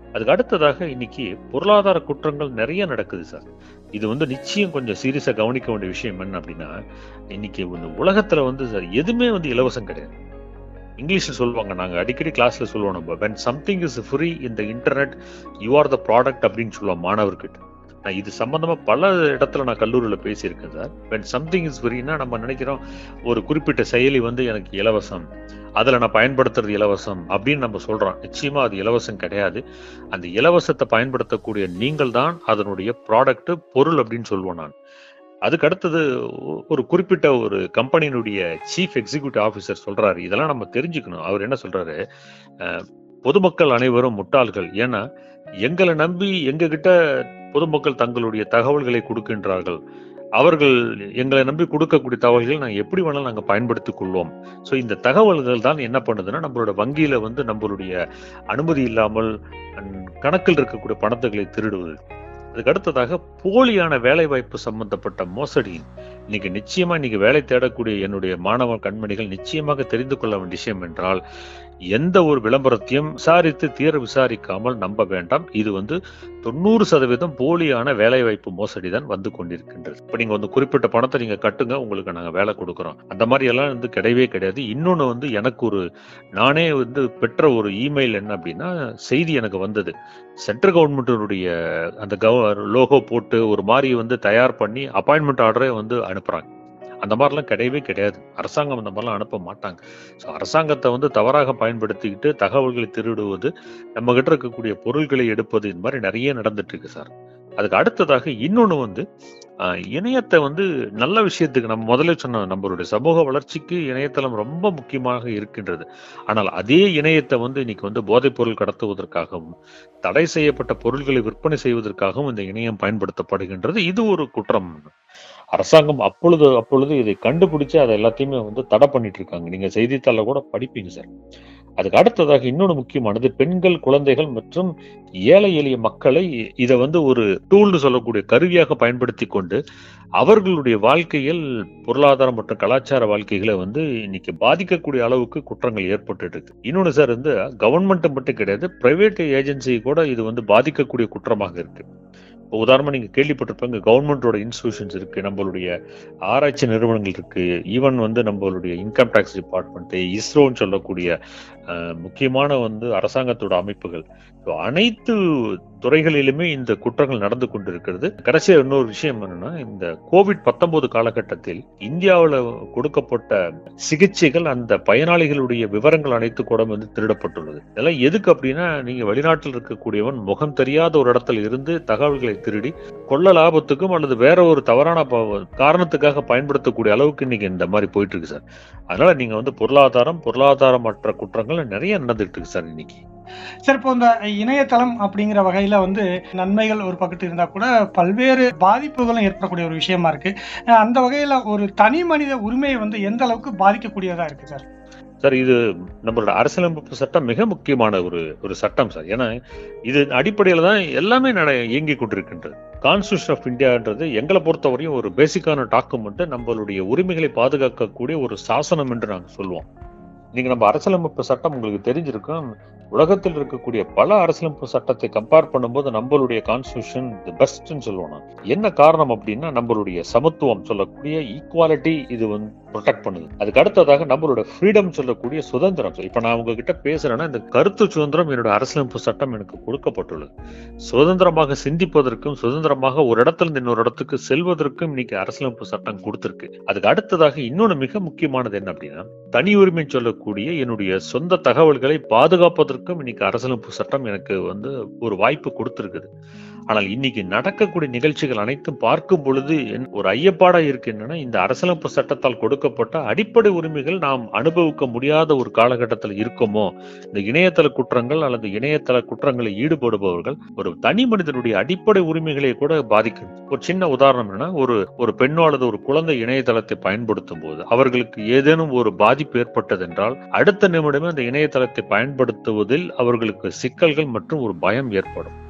அதுக்கு அடுத்ததாக இன்னைக்கு பொருளாதார குற்றங்கள் நிறைய நடக்குது சார் இது வந்து நிச்சயம் கொஞ்சம் சீரியஸா கவனிக்க வேண்டிய விஷயம் என்ன அப்படின்னா இன்னைக்கு இந்த உலகத்துல வந்து சார் எதுவுமே வந்து இலவசம் கிடையாது இங்கிலீஷ்ல சொல்லுவாங்க நாங்க அடிக்கடி கிளாஸ்ல சொல்லுவோம் நம்ம when something is free in the internet you are the product அப்படின்னு சொல்லுவோம் மாணவர்கிட்ட நான் இது சம்பந்தமா பல இடத்துல நான் கல்லூரியில பேசியிருக்கேன் சார் when something is ஃப்ரீனா நம்ம நினைக்கிறோம் ஒரு குறிப்பிட்ட செயலி வந்து எனக்கு இலவசம் அதுல நான் பயன்படுத்துறது இலவசம் அப்படின்னு நம்ம சொல்றோம் நிச்சயமா அது இலவசம் கிடையாது அந்த இலவசத்தை பயன்படுத்தக்கூடிய நீங்கள் தான் அதனுடைய ப்ராடக்ட் பொருள் அப்படின்னு சொல்லுவேன் நான் அதுக்கு அடுத்தது ஒ- ஒரு குறிப்பிட்ட ஒரு கம்பெனியினுடைய சீஃப் எக்ஸிக்யூட்டிவ் ஆஃபீஸர் சொல்றாரு இதெல்லாம் நம்ம தெரிஞ்சுக்கணும் அவர் என்ன சொல்றாரு அஹ், பொதுமக்கள் அனைவரும் முட்டாள்கள் ஏன்னா எங்களை நம்பி எங்க கிட்ட பொதுமக்கள் தங்களுடைய தகவல்களை கொடுக்கின்றார்கள் அவர்கள் எங்களை நம்பி கொடுக்கக்கூடிய தகவல்களை நாங்கள் எப்படி வேணாலும் நாங்கள் பயன்படுத்திக் கொள்வோம் ஸோ இந்த தகவல்கள் தான் என்ன பண்ணுதுன்னா நம்மளோட வங்கியில வந்து நம்மளுடைய அனுமதி இல்லாமல் அஹ், கணக்கில் இருக்கக்கூடிய பணத்துகளை திருடுவது அதுக்கு அடுத்ததாக போலியான வேலை வாய்ப்பு சம்பந்தப்பட்ட மோசடி இன்னைக்கு நிச்சயமா இன்னைக்கு வேலை தேடக்கூடிய என்னுடைய மாணவ கண்மணிகள் நிச்சயமாக தெரிந்து கொள்ள வேண்டிய விஷயம் என்றால் எந்த ஒரு விளம்பரத்தையும் விசாரித்து தீர விசாரிக்காமல் நம்ப வேண்டாம் இது வந்து தொண்ணூறு சதவீதம் போலியான வேலை வாய்ப்பு மோசடி தான் வந்து கொண்டிருக்கின்றது இப்ப நீங்க வந்து குறிப்பிட்ட பணத்தை நீங்க கட்டுங்க உங்களுக்கு நாங்க வேலை கொடுக்குறோம் அந்த மாதிரி எல்லாம் வந்து கிடையவே கிடையாது இன்னொன்னு வந்து எனக்கு ஒரு நானே வந்து பெற்ற ஒரு இமெயில் என்ன அப்படின்னா செய்தி எனக்கு வந்தது சென்ட்ரல் கவர்மெண்ட்டினுடைய அந்த கவ லோகோ போட்டு ஒரு மாதிரி வந்து தயார் பண்ணி அப்பாயின்மெண்ட் ஆர்டரே வந்து அனுப்புறாங்க அந்த மாதிரிலாம் கிடையவே கிடையாது அரசாங்கம் அந்த மாதிரிலாம் அனுப்ப மாட்டாங்க ஸோ அரசாங்கத்தை வந்து தவறாக பயன்படுத்திக்கிட்டு தகவல்களை திருடுவது நம்ம கிட்ட இருக்கக்கூடிய பொருட்களை எடுப்பது இந்த மாதிரி நிறைய நடந்துட்டு இருக்கு சார் அதுக்கு அடுத்ததாக இன்னொன்று வந்து ஆஹ், இணையத்தை வந்து நல்ல விஷயத்துக்கு நம்ம முதல்ல சொன்ன நம்மளுடைய சமூக வளர்ச்சிக்கு இணையதளம் ரொம்ப முக்கியமாக இருக்கின்றது ஆனால் அதே இணையத்தை வந்து இன்னைக்கு வந்து போதைப் பொருள் கடத்துவதற்காகவும் தடை செய்யப்பட்ட பொருட்களை விற்பனை செய்வதற்காகவும் இந்த இணையம் பயன்படுத்தப்படுகின்றது இது ஒரு குற்றம் அரசாங்கம் அப்பொழுது அப்பொழுது இதை கண்டுபிடிச்சு அதை எல்லாத்தையுமே வந்து தடை பண்ணிட்டு இருக்காங்க நீங்க செய்தித்தாள கூட படிப்பீங்க சார் அதுக்கு அடுத்ததாக இன்னொன்று முக்கியமானது பெண்கள் குழந்தைகள் மற்றும் ஏழை எளிய மக்களை இதை வந்து ஒரு டூல்னு சொல்லக்கூடிய கருவியாக பயன்படுத்தி கொண்டு அவர்களுடைய வாழ்க்கையில் பொருளாதாரம் மற்றும் கலாச்சார வாழ்க்கைகளை வந்து இன்னைக்கு பாதிக்கக்கூடிய அளவுக்கு குற்றங்கள் ஏற்பட்டு இருக்கு இன்னொன்று சார் வந்து கவர்மெண்ட் மட்டும் கிடையாது பிரைவேட் ஏஜென்சி கூட இது வந்து பாதிக்கக்கூடிய குற்றமாக இருக்கு இப்போ உதாரணமா நீங்க கேள்விப்பட்டிருப்பாங்க கவர்மெண்டோட இன்ஸ்டிடியூஷன்ஸ் இருக்கு நம்மளுடைய ஆராய்ச்சி நிறுவனங்கள் இருக்கு ஈவன் வந்து நம்மளுடைய இன்கம் டேக்ஸ் டிபார்ட்மெண்ட் இஸ்ரோன்னு சொல்லக்கூடிய அஹ், முக்கியமான வந்து அரசாங்கத்தோட அமைப்புகள் ஸோ அனைத்து துறைகளிலுமே இந்த குற்றங்கள் நடந்து கொண்டிருக்கிறது கடைசியா இன்னொரு விஷயம் என்னன்னா இந்த கோவிட் 19 காலகட்டத்தில் இந்தியாவில் கொடுக்கப்பட்ட சிகிச்சைகள் அந்த பயனாளிகளுடைய விவரங்கள் அனைத்து கூட வந்து திருடப்பட்டுள்ளது இதெல்லாம் எதுக்கு அப்படின்னா நீங்க வெளிநாட்டில் இருக்கக்கூடியவன் முகம் தெரியாத ஒரு இடத்துல இருந்து தகவல்களை திருடி கொள்ள லாபத்துக்கும் அல்லது வேற ஒரு தவறான ப- காரணத்துக்காக பயன்படுத்தக்கூடிய அளவுக்கு இன்னைக்கு இந்த மாதிரி போயிட்டு இருக்கு சார் அதனால நீங்க வந்து பொருளாதாரம் பொருளாதாரமற்ற குற்றங்கள் நிறைய நடந்துட்டு இருக்கு சார் இன்னைக்கு சார் இப்போ இந்த இணையதளம் அப்படிங்கிற வகையில வந்து நன்மைகள் ஒரு பக்கத்து இருந்தா கூட பல்வேறு பாதிப்புகளும் ஏற்படக்கூடிய ஒரு விஷயமா இருக்கு அஹ் அந்த வகையில ஒரு தனி மனித உரிமையை வந்து எந்த அளவுக்கு பாதிக்கக்கூடியதா இருக்கு சார் சார் இது நம்மளோட அரசியலமைப்பு சட்டம் மிக முக்கியமான ஒரு ஒரு சட்டம் சார் ஏன்னா இது அடிப்படையில தான் எல்லாமே நட இயங்கி கொண்டிருக்கின்றது கான்ஸ்டியூஷன் ஆஃப் இந்தியான்றது எங்களை பொறுத்தவரையும் ஒரு பேசிக்கான டாக்குமெண்ட் நம்மளுடைய உரிமைகளை பாதுகாக்கக்கூடிய ஒரு சாசனம் என்று நாங்கள் சொல்லுவோம் நீங்க நம்ம அரசியலமைப்பு சட்டம் உங்களுக்கு தெரிஞ்சிருக்கும் உலகத்தில் இருக்கக்கூடிய பல அரசியலமைப்பு சட்டத்தை கம்பேர் பண்ணும்போது நம்மளுடைய கான்ஸ்டியூஷன் தி பெஸ்ட்னு சொல்லுவோம் நான். என்ன காரணம் அப்படின்னா நம்மளுடைய சமத்துவம் சொல்லக்கூடிய ஈக்குவாலிட்டி இது வந்து ப்ரொடெக்ட் பண்ணுது அதுக்கு அடுத்ததாக நம்மளோட ஃப்ரீடம் சொல்லக்கூடிய சுதந்திரம் இப்ப நான் உங்ககிட்ட பேசுறேன்னா இந்த கருத்து சுதந்திரம் என்னோட அரசியலமைப்பு சட்டம் எனக்கு கொடுக்கப்பட்டுள்ளது சுதந்திரமாக சிந்திப்பதற்கும் சுதந்திரமாக ஒரு இடத்துல இருந்து இன்னொரு இடத்துக்கு செல்வதற்கும் இன்னைக்கு அரசியலமைப்பு சட்டம் கொடுத்திருக்கு அதுக்கு அடுத்ததாக இன்னொன்னு மிக முக்கியமானது என்ன அப்படின்னா தனி உரிமை சொல்லக்கூடிய என்னுடைய சொந்த தகவல்களை பாதுகாப்பதற்கும் இன்னைக்கு அரசியலமைப்பு சட்டம் எனக்கு வந்து ஒரு வாய்ப்பு கொடுத்திருக்குது ஆனால் இன்னைக்கு நடக்கக்கூடிய நிகழ்ச்சிகள் அனைத்தும் பார்க்கும் பொழுது என்- ஒரு ஐயப்பாடா இருக்கு என்னன்னா இந்த அரசியலமைப்பு சட்டத்தால் கொடுக்கப்பட்ட அடிப்படை உரிமைகள் நாம் அனுபவிக்க முடியாத ஒரு காலகட்டத்தில் இருக்கோமோ இந்த இணையதள குற்றங்கள் அல்லது இணையதள குற்றங்களில் ஈடுபடுபவர்கள் ஒரு தனி மனிதனுடைய அடிப்படை உரிமைகளை கூட பாதிக்கும் ஒரு சின்ன உதாரணம் என்னன்னா ஒரு ஒரு பெண்ணோ அல்லது ஒரு குழந்தை இணையதளத்தை பயன்படுத்தும் போது அவர்களுக்கு ஏதேனும் ஒரு பாதிப்பு ஏற்பட்டதென்றால் அடுத்த நிமிடமே அந்த இணையதளத்தை பயன்படுத்துவதில் அவர்களுக்கு சிக்கல்கள் மற்றும் ஒரு பயம் ஏற்படும்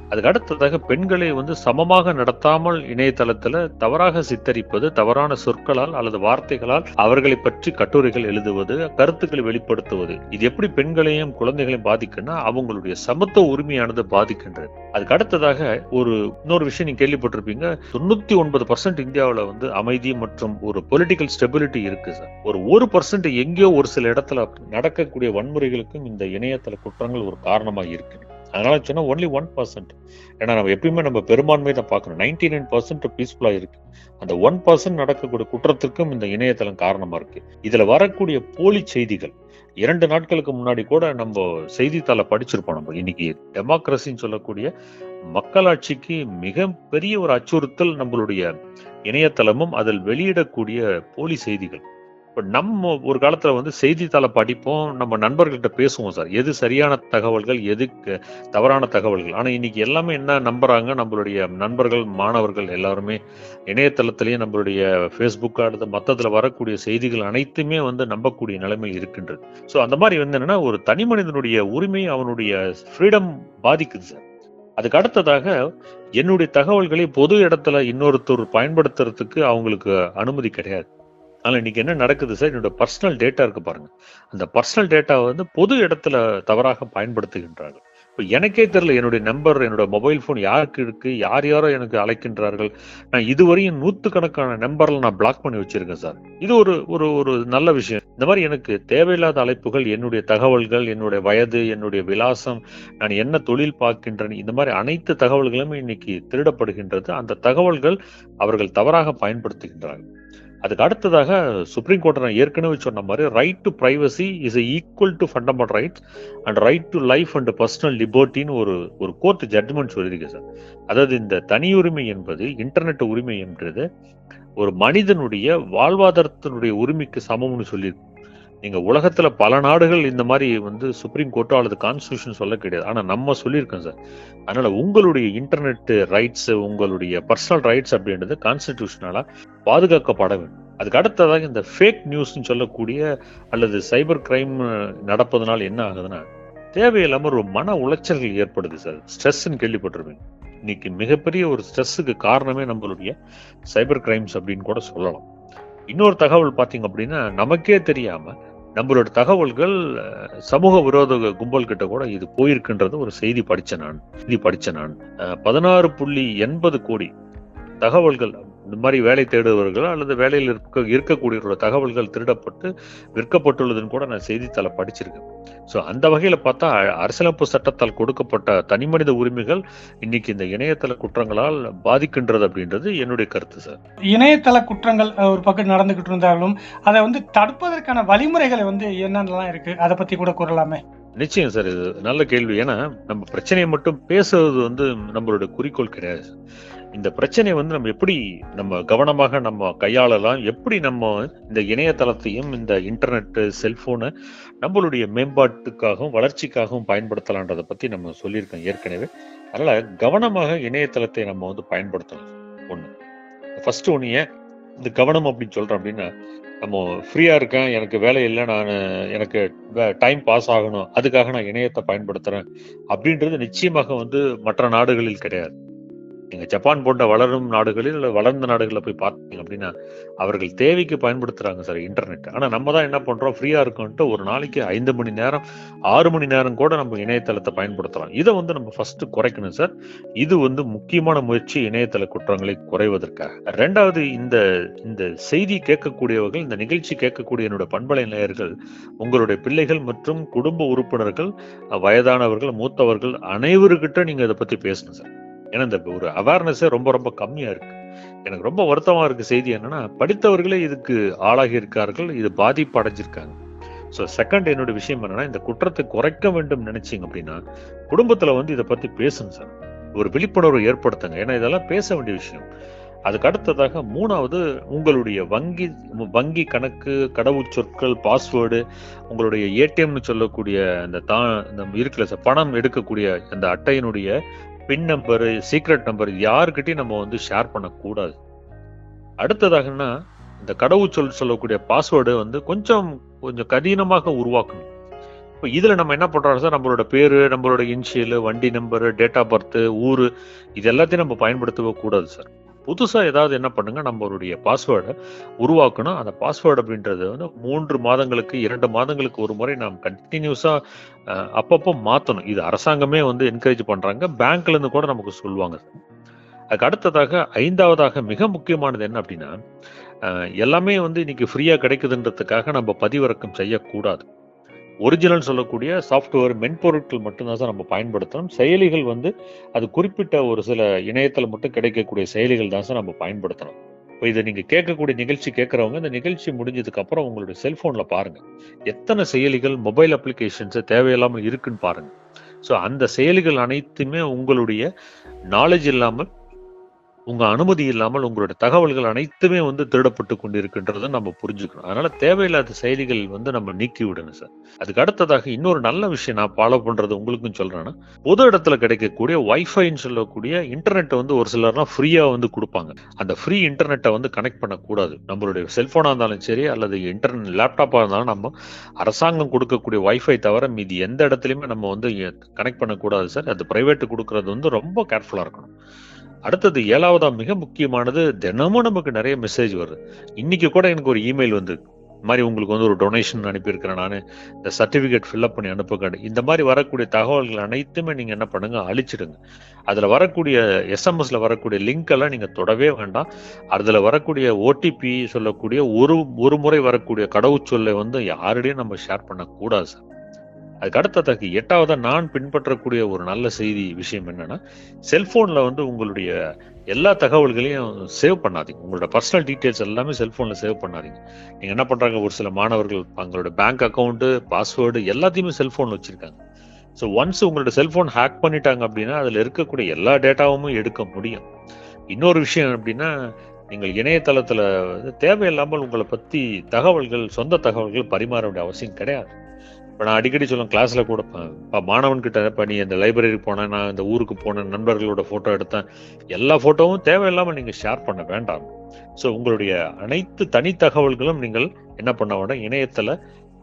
அதுக்கு அடுத்ததாக பெண்களை வந்து சமமாக நடத்தாமல் இணையதளத்துல தவறாக சித்தரிப்பது தவறான சொற்களால் அல்லது வார்த்தைகளால் அவர்களை பற்றி கட்டுரைகள் எழுதுவது கருத்துக்களை வெளிப்படுத்துவது இது எப்படி பெண்களையும் குழந்தைகளையும் பாதிக்குன்னா அவங்களுடைய சமத்துவ உரிமையானது பாதிக்கின்றது அதுக்கு அடுத்ததாக ஒரு இன்னொரு விஷயம் நீங்க கேள்விப்பட்டிருப்பீங்க தொண்ணூத்தி ஒன்பது பர்சன்ட் இந்தியாவுல வந்து அமைதி மற்றும் ஒரு பொலிட்டிக்கல் ஸ்டெபிலிட்டி இருக்கு சார் ஒரு ஒரு பர்சன்ட் எங்கேயோ ஒரு சில இடத்துல நடக்கக்கூடிய வன்முறைகளுக்கும் இந்த இணையதள குற்றங்கள் ஒரு காரணமா இருக்கு அதனால சொன்னா ஒன்லி ஒன் பர்சன்ட் ஏன்னா நம்ம எப்பயுமே நம்ம பெரும்பான்மையை தான் பார்க்கணும் நைன்டி நைன் பர்சன்ட் பீஸ்ஃபுல்லா இருக்கு அந்த ஒன் பர்சன்ட் நடக்கக்கூடிய குற்றத்திற்கும் இந்த இணையதளம் காரணமா இருக்கு இதுல வரக்கூடிய போலி செய்திகள் இரண்டு நாட்களுக்கு முன்னாடி கூட நம்ம செய்தித்தாள படிச்சிருப்போம் நம்ம இன்னைக்கு டெமோக்ரஸின்னு சொல்லக்கூடிய மக்களாட்சிக்கு மிக பெரிய ஒரு அச்சுறுத்தல் நம்மளுடைய இணையதளமும் அதில் வெளியிடக்கூடிய போலி செய்திகள் இப்ப நம்ம ஒரு காலத்துல வந்து செய்தித்தாளை படிப்போம் நம்ம நண்பர்கள்ட்ட பேசுவோம் சார் எது சரியான தகவல்கள் எது க- தவறான தகவல்கள் ஆனா இன்னைக்கு எல்லாமே என்ன நம்புறாங்க நம்மளுடைய நண்பர்கள் மாணவர்கள் எல்லாருமே இணையதளத்திலேயே நம்மளுடைய ஃபேஸ்புக் அடுத்து மத்ததுல வரக்கூடிய செய்திகள் அனைத்துமே வந்து நம்பக்கூடிய நிலைமை இருக்கின்றது ஸோ அந்த மாதிரி வந்து என்னன்னா ஒரு தனி மனிதனுடைய உரிமை அவனுடைய ஃப்ரீடம் பாதிக்குது சார் அதுக்கு அடுத்ததாக என்னுடைய தகவல்களை பொது இடத்துல இன்னொருத்தர் பயன்படுத்துறதுக்கு அவங்களுக்கு அனுமதி கிடையாது ஆனா இன்னைக்கு என்ன நடக்குது சார் என்னோட பர்சனல் டேட்டா இருக்கு பாருங்க அந்த பர்சனல் டேட்டாவை வந்து பொது இடத்துல தவறாக பயன்படுத்துகின்றார்கள் இப்போ எனக்கே தெரியல என்னுடைய நம்பர் என்னோட மொபைல் ஃபோன் யாருக்கு இருக்கு யார் யாரோ எனக்கு அழைக்கின்றார்கள் நான் இதுவரையும் நூற்றுக்கணக்கான நம்பர்ல நான் பிளாக் பண்ணி வச்சிருக்கேன் சார் இது ஒரு ஒரு ஒரு நல்ல விஷயம் இந்த மாதிரி எனக்கு தேவையில்லாத அழைப்புகள் என்னுடைய தகவல்கள் என்னுடைய வயது என்னுடைய விலாசம் நான் என்ன தொழில் பார்க்கின்றேன் இந்த மாதிரி அனைத்து தகவல்களுமே இன்னைக்கு திருடப்படுகின்றது அந்த தகவல்கள் அவர்கள் தவறாக பயன்படுத்துகின்றார்கள் அதுக்கு அடுத்ததாக சுப்ரீம் கோர்ட் நான் ஏற்கனவே சொன்ன மாதிரி right to privacy is equal to fundamental rights and right to life and personal லிபர்ட்டின்னு ஒரு ஒரு கோர்ட் ஜட்மெண்ட் சொல்லியிருக்கு சார் அதாவது இந்த தனியுரிமை என்பது இன்டர்நெட் உரிமை என்றது ஒரு மனிதனுடைய வாழ்வாதாரத்தினுடைய உரிமைக்கு சமம்னு சொல்லியிருக்கு நீங்க உலகத்துல பல நாடுகள் இந்த மாதிரி வந்து சுப்ரீம் கோர்ட்டோ அல்லது கான்ஸ்டியூஷன் சொல்ல கிடையாது ஆனா நம்ம சொல்லியிருக்கோம் சார் அதனால உங்களுடைய இன்டர்நெட் ரைட்ஸ் உங்களுடைய பர்சனல் ரைட்ஸ் அப்படின்றது கான்ஸ்டிடியூஷனால பாதுகாக்கப்பட வேண்டும் அதுக்கு அடுத்ததாக இந்த ஃபேக் நியூஸ்னு சொல்லக்கூடிய அல்லது சைபர் கிரைம் நடப்பதனால் என்ன ஆகுதுன்னா தேவையில்லாம ஒரு மன உளைச்சல்கள் ஏற்படுது சார் ஸ்ட்ரெஸ்ன்னு கேள்விப்பட்டிருப்பீங்க இன்னைக்கு மிகப்பெரிய ஒரு ஸ்ட்ரெஸ்ஸுக்கு காரணமே நம்மளுடைய சைபர் கிரைம்ஸ் அப்படின்னு கூட சொல்லலாம் இன்னொரு தகவல் பார்த்தீங்க அப்படின்னா நமக்கே தெரியாம நம்மளோட தகவல்கள் அஹ், சமூக விரோத கும்பல் கிட்ட கூட இது போயிருக்குன்றது ஒரு செய்தி படிச்சேன் நான் செய்தி படிச்சேன் நான் அஹ், பதினாறு புள்ளி எண்பது கோடி தகவல்கள் இந்த மாதிரி வேலை தேடுபவர்கள் அல்லது வேலையில் இருக்க இருக்கக்கூடியவரோட தகவல்கள் திருடப்பட்டு விற்கப்பட்டுள்ளதுன்னு கூட நான் செய்தித்தாள படிச்சிருக்கேன் ஸோ அந்த வகையில பார்த்தா அ- அரசியலமைப்பு சட்டத்தால் கொடுக்கப்பட்ட தனிமனித உரிமைகள் இன்னைக்கு இந்த இணையதள குற்றங்களால் பாதிக்கின்றது அப்படின்றது என்னுடைய கருத்து சார் இணையதள குற்றங்கள் அஹ், ஒரு பக்கம் நடந்துகிட்டு இருந்தாலும் அதை வந்து தடுப்பதற்கான வழிமுறைகளை வந்து என்னென்னலாம் இருக்கு அதை பத்தி கூட கூறலாமே நிச்சயம் சார் இது நல்ல கேள்வி ஏன்னா நம்ம பிரச்சனையை மட்டும் பேசுறது வந்து நம்மளோட குறிக்கோள் கிடையாது இந்த பிரச்சனையை வந்து நம்ம எப்படி நம்ம கவனமாக நம்ம கையாளலாம் எப்படி நம்ம இந்த இணையதளத்தையும் இந்த இன்டர்நெட் செல்போனை நம்மளுடைய மேம்பாட்டுக்காகவும் வளர்ச்சிக்காகவும் பயன்படுத்தலான்றதை பத்தி நம்ம சொல்லியிருக்கோம் ஏற்கனவே அதனால கவனமாக இணையதளத்தை நம்ம வந்து பயன்படுத்தணும் ஒண்ணு ஃபர்ஸ்ட் ஒன்று ஏன் இந்த கவனம் அப்படின்னு சொல்றோம் அப்படின்னா நம்ம ஃப்ரீயா இருக்கேன் எனக்கு வேலை இல்லை நான் எனக்கு டைம் பாஸ் ஆகணும் அதுக்காக நான் இணையத்தை பயன்படுத்துறேன் அப்படின்றது நிச்சயமாக வந்து மற்ற நாடுகளில் கிடையாது நீங்க ஜப்பான் போன்ற வளரும் நாடுகளில் இல்ல வளர்ந்த நாடுகளில் போய் பார்த்தீங்க அப்படின்னா அவர்கள் தேவைக்கு பயன்படுத்துறாங்க சார் இன்டர்நெட் ஆனா நம்ம தான் என்ன பண்றோம் ஃப்ரீயா இருக்கோன்ட்டு ஒரு நாளைக்கு ஐந்து மணி நேரம் ஆறு மணி நேரம் கூட நம்ம இணையதளத்தை பயன்படுத்தலாம் இதை வந்து நம்ம ஃபர்ஸ்ட் குறைக்கணும் சார் இது வந்து முக்கியமான முயற்சி இணையதள குற்றங்களை குறைவதற்காக ரெண்டாவது இந்த இந்த செய்தி கேட்கக்கூடியவர்கள் இந்த நிகழ்ச்சி கேட்கக்கூடிய என்னோட பண்பலை நேயர்கள் உங்களுடைய பிள்ளைகள் மற்றும் குடும்ப உறுப்பினர்கள் அஹ், வயதானவர்கள் மூத்தவர்கள் அனைவருக்கிட்ட நீங்க இதை பத்தி பேசணும் சார் ஏன்னா இந்த ஒரு அவேர்னஸே ரொம்ப ரொம்ப கம்மியா இருக்கு எனக்கு ரொம்ப வருத்தமா இருக்கு செய்தி என்னன்னா படித்தவர்களே இதுக்கு ஆளாகி இருக்கார்கள் இது பாதிப்பு அடைஞ்சிருக்காங்க ஸோ செகண்ட் என்னோட விஷயம் என்னன்னா இந்த குற்றத்தை குறைக்க வேண்டும் நினைச்சீங்க அப்படின்னா குடும்பத்துல வந்து இதை பத்தி பேசணும் சார் ஒரு விழிப்புணர்வு ஏற்படுத்துங்க ஏன்னா இதெல்லாம் பேச வேண்டிய விஷயம் அதுக்கு அடுத்ததாக மூணாவது உங்களுடைய வங்கி வங்கி கணக்கு கடவுச்சொற்கள் பாஸ்வேர்டு உங்களுடைய ஏடிஎம்னு சொல்லக்கூடிய அந்த தா இந்த இருக்குல்ல சார் பணம் எடுக்கக்கூடிய அந்த அட்டையினுடைய பின் நம்பர் சீக்ரெட் நம்பர் யாருக்கிட்டையும் நம்ம வந்து ஷேர் பண்ணக்கூடாது அடுத்ததாகன்னா இந்த கடவுச்சொல் சொல்லக்கூடிய பாஸ்வேர்டு வந்து கொஞ்சம் கொஞ்சம் கடினமாக உருவாக்கணும் இப்போ இதுல நம்ம என்ன பண்றோம் சார் நம்மளோட பேரு நம்மளோட இனிஷியல் வண்டி நம்பரு டேட் ஆஃப் பர்த் ஊரு இது எல்லாத்தையும் நம்ம பயன்படுத்தவே கூடாது சார் புதுசா ஏதாவது என்ன பண்ணுங்க நம்மளுடைய பாஸ்வேர்டை உருவாக்கணும் அந்த பாஸ்வேர்டு அப்படின்றது வந்து மூன்று மாதங்களுக்கு இரண்டு மாதங்களுக்கு ஒரு முறை நாம் கண்டினியூஸா அப்பப்போ மாத்தணும் இது அரசாங்கமே வந்து என்கரேஜ் பண்றாங்க பேங்க்ல இருந்து கூட நமக்கு சொல்லுவாங்க அதுக்கு அடுத்ததாக ஐந்தாவதாக மிக முக்கியமானது என்ன அப்படின்னா அஹ், எல்லாமே வந்து இன்னைக்கு ஃப்ரீயா கிடைக்குதுன்றதுக்காக நம்ம பதிவிறக்கம் செய்யக்கூடாது ஒரிஜினல் சொல்லக்கூடிய சாஃப்ட்வேர் மென்பொருட்கள் மட்டும்தான் சார் நம்ம பயன்படுத்தணும் செயலிகள் வந்து அது குறிப்பிட்ட ஒரு சில இணையத்தில் மட்டும் கிடைக்கக்கூடிய செயலிகள் தான் சார் நம்ம பயன்படுத்தணும் இப்போ இதை நீங்க கேட்கக்கூடிய நிகழ்ச்சி கேட்கறவங்க இந்த நிகழ்ச்சி முடிஞ்சதுக்கு அப்புறம் உங்களுடைய செல்போன்ல பாருங்க எத்தனை செயலிகள் மொபைல் அப்ளிகேஷன்ஸ் தேவையில்லாமல் இருக்குன்னு பாருங்க ஸோ அந்த செயலிகள் அனைத்துமே உங்களுடைய நாலேஜ் இல்லாமல் உங்க அனுமதி இல்லாமல் உங்களுடைய தகவல்கள் அனைத்துமே வந்து திருடப்பட்டு கொண்டிருக்கின்றதை நம்ம புரிஞ்சுக்கணும் அதனால தேவையில்லாத செயலிகள் வந்து நம்ம நீக்கி விடணும் சார் அதுக்கு அடுத்ததாக இன்னொரு நல்ல விஷயம் நான் ஃபாலோ பண்றது உங்களுக்கும் சொல்றேன்னா பொது இடத்துல கிடைக்கக்கூடிய வைஃபைன்னு சொல்லக்கூடிய இன்டர்நெட்டை வந்து ஒரு சிலர்லாம் ஃப்ரீயா வந்து கொடுப்பாங்க அந்த ஃப்ரீ இன்டர்நெட்டை வந்து கனெக்ட் பண்ணக்கூடாது நம்மளுடைய செல்போனா இருந்தாலும் சரி அல்லது இன்டர்நெட் லேப்டாப்பா இருந்தாலும் நம்ம அரசாங்கம் கொடுக்கக்கூடிய வைஃபை தவிர மீதி எந்த இடத்துலையுமே நம்ம வந்து கனெக்ட் பண்ணக்கூடாது சார் அது பிரைவேட் கொடுக்கறது வந்து ரொம்ப கேர்ஃபுல்லா இருக்கணும் அடுத்தது ஏழாவதா மிக முக்கியமானது தினமும் நமக்கு நிறைய மெசேஜ் வருது இன்னைக்கு கூட எனக்கு ஒரு இமெயில் வந்து இந்த மாதிரி உங்களுக்கு வந்து ஒரு டொனேஷன் அனுப்பியிருக்கிறேன் நான் இந்த சர்டிஃபிகேட் ஃபில்அப் பண்ணி அனுப்புங்க இந்த மாதிரி வரக்கூடிய தகவல்கள் அனைத்துமே நீங்க என்ன பண்ணுங்க அழிச்சிடுங்க அதுல வரக்கூடிய எஸ்எம்எஸ்ல வரக்கூடிய லிங்க் எல்லாம் நீங்க தொடவே வேண்டாம் அதுல வரக்கூடிய ஓடிபி சொல்லக்கூடிய ஒரு ஒரு முறை வரக்கூடிய கடவுச்சொல்லை வந்து யாரிடையும் நம்ம ஷேர் பண்ணக்கூடாது சார் அதுக்கு அடுத்ததாக எட்டாவதா நான் பின்பற்றக்கூடிய ஒரு நல்ல செய்தி விஷயம் என்னன்னா செல்போன்ல வந்து உங்களுடைய எல்லா தகவல்களையும் சேவ் பண்ணாதீங்க உங்களோட பர்சனல் டீடைல்ஸ் எல்லாமே செல்போன்ல சேவ் பண்ணாதீங்க நீங்க என்ன பண்றாங்க ஒரு சில மாணவர்கள் அவங்களோட பேங்க் அக்கவுண்ட் பாஸ்வேர்டு எல்லாத்தையுமே செல்போன்ல வச்சிருக்காங்க ஸோ ஒன்ஸ் உங்களோட செல்போன் ஹேக் பண்ணிட்டாங்க அப்படின்னா அதுல இருக்கக்கூடிய எல்லா டேட்டாவும் எடுக்க முடியும் இன்னொரு விஷயம் அப்படின்னா நீங்கள் இணையதளத்துல வந்து தேவையில்லாமல் உங்களை பத்தி தகவல்கள் சொந்த தகவல்கள் பரிமாற வேண்டிய அவசியம் கிடையாது இப்போ நான் அடிக்கடி சொல்லுவேன் கிளாஸ்ல கூட இப்போ மாணவன் கிட்ட இப்போ நீ இந்த லைப்ரரி போனேன் நான் இந்த ஊருக்கு போனேன் நண்பர்களோட போட்டோ எடுத்தேன் எல்லா போட்டோவும் தேவையில்லாமல் நீங்க ஷேர் பண்ண வேண்டாம் ஸோ உங்களுடைய அனைத்து தனி தகவல்களும் நீங்கள் என்ன பண்ண வேண்டாம் இணையத்துல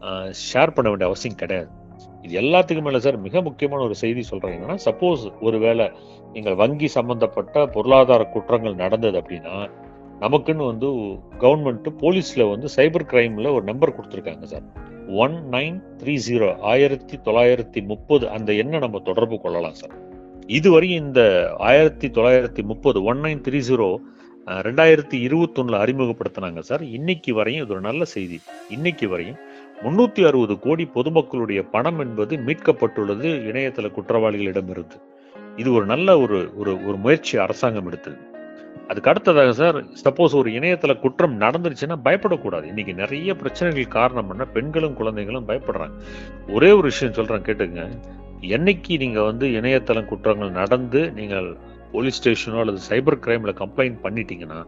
ஷேர் பண்ண வேண்டிய அவசியம் கிடையாது இது எல்லாத்துக்கும் மேல சார் மிக முக்கியமான ஒரு செய்தி சொல்றேன் என்னன்னா சப்போஸ் ஒருவேளை நீங்கள் வங்கி சம்பந்தப்பட்ட பொருளாதார குற்றங்கள் நடந்தது அப்படின்னா நமக்குன்னு வந்து கவர்மெண்ட் போலீஸ்ல வந்து சைபர் கிரைம்ல ஒரு நம்பர் கொடுத்துருக்காங்க sir one nine three zero ஆயிரத்தி தொள்ளாயிரத்தி முப்பது அந்த எண்ணை நம்ம தொடர்பு கொள்ளலாம் சார் இதுவரையும் இந்த ஆயிரத்தி தொள்ளாயிரத்தி முப்பது ஒன் நைன் த்ரீ ஜீரோ ரெண்டாயிரத்தி இருபத்தொன்னுல அறிமுகப்படுத்தினாங்க சார் இன்னைக்கு வரையும் இது ஒரு நல்ல செய்தி இன்னைக்கு வரையும் முன்னூத்தி அறுபது கோடி பொதுமக்களுடைய பணம் என்பது மீட்கப்பட்டுள்ளது இணையதள குற்றவாளிகளிடமிருந்து இது ஒரு நல்ல ஒரு ஒரு ஒரு முயற்சி அரசாங்கம் எடுத்தது அதுக்கு அடுத்ததாக சார் சப்போஸ் ஒரு இணையதள குற்றம் நடந்துருச்சுன்னா பயப்படக்கூடாது இன்னைக்கு நிறைய பிரச்சனைகள் காரணம் என்ன பெண்களும் குழந்தைகளும் பயப்படுறாங்க ஒரே ஒரு விஷயம் சொல்றேன் கேட்டுங்க என்னைக்கு நீங்க வந்து இணையதளம் குற்றங்கள் நடந்து நீங்கள் போலீஸ் ஸ்டேஷனோ அல்லது சைபர் கிரைம்ல கம்ப்ளைண்ட் பண்ணிட்டீங்கன்னா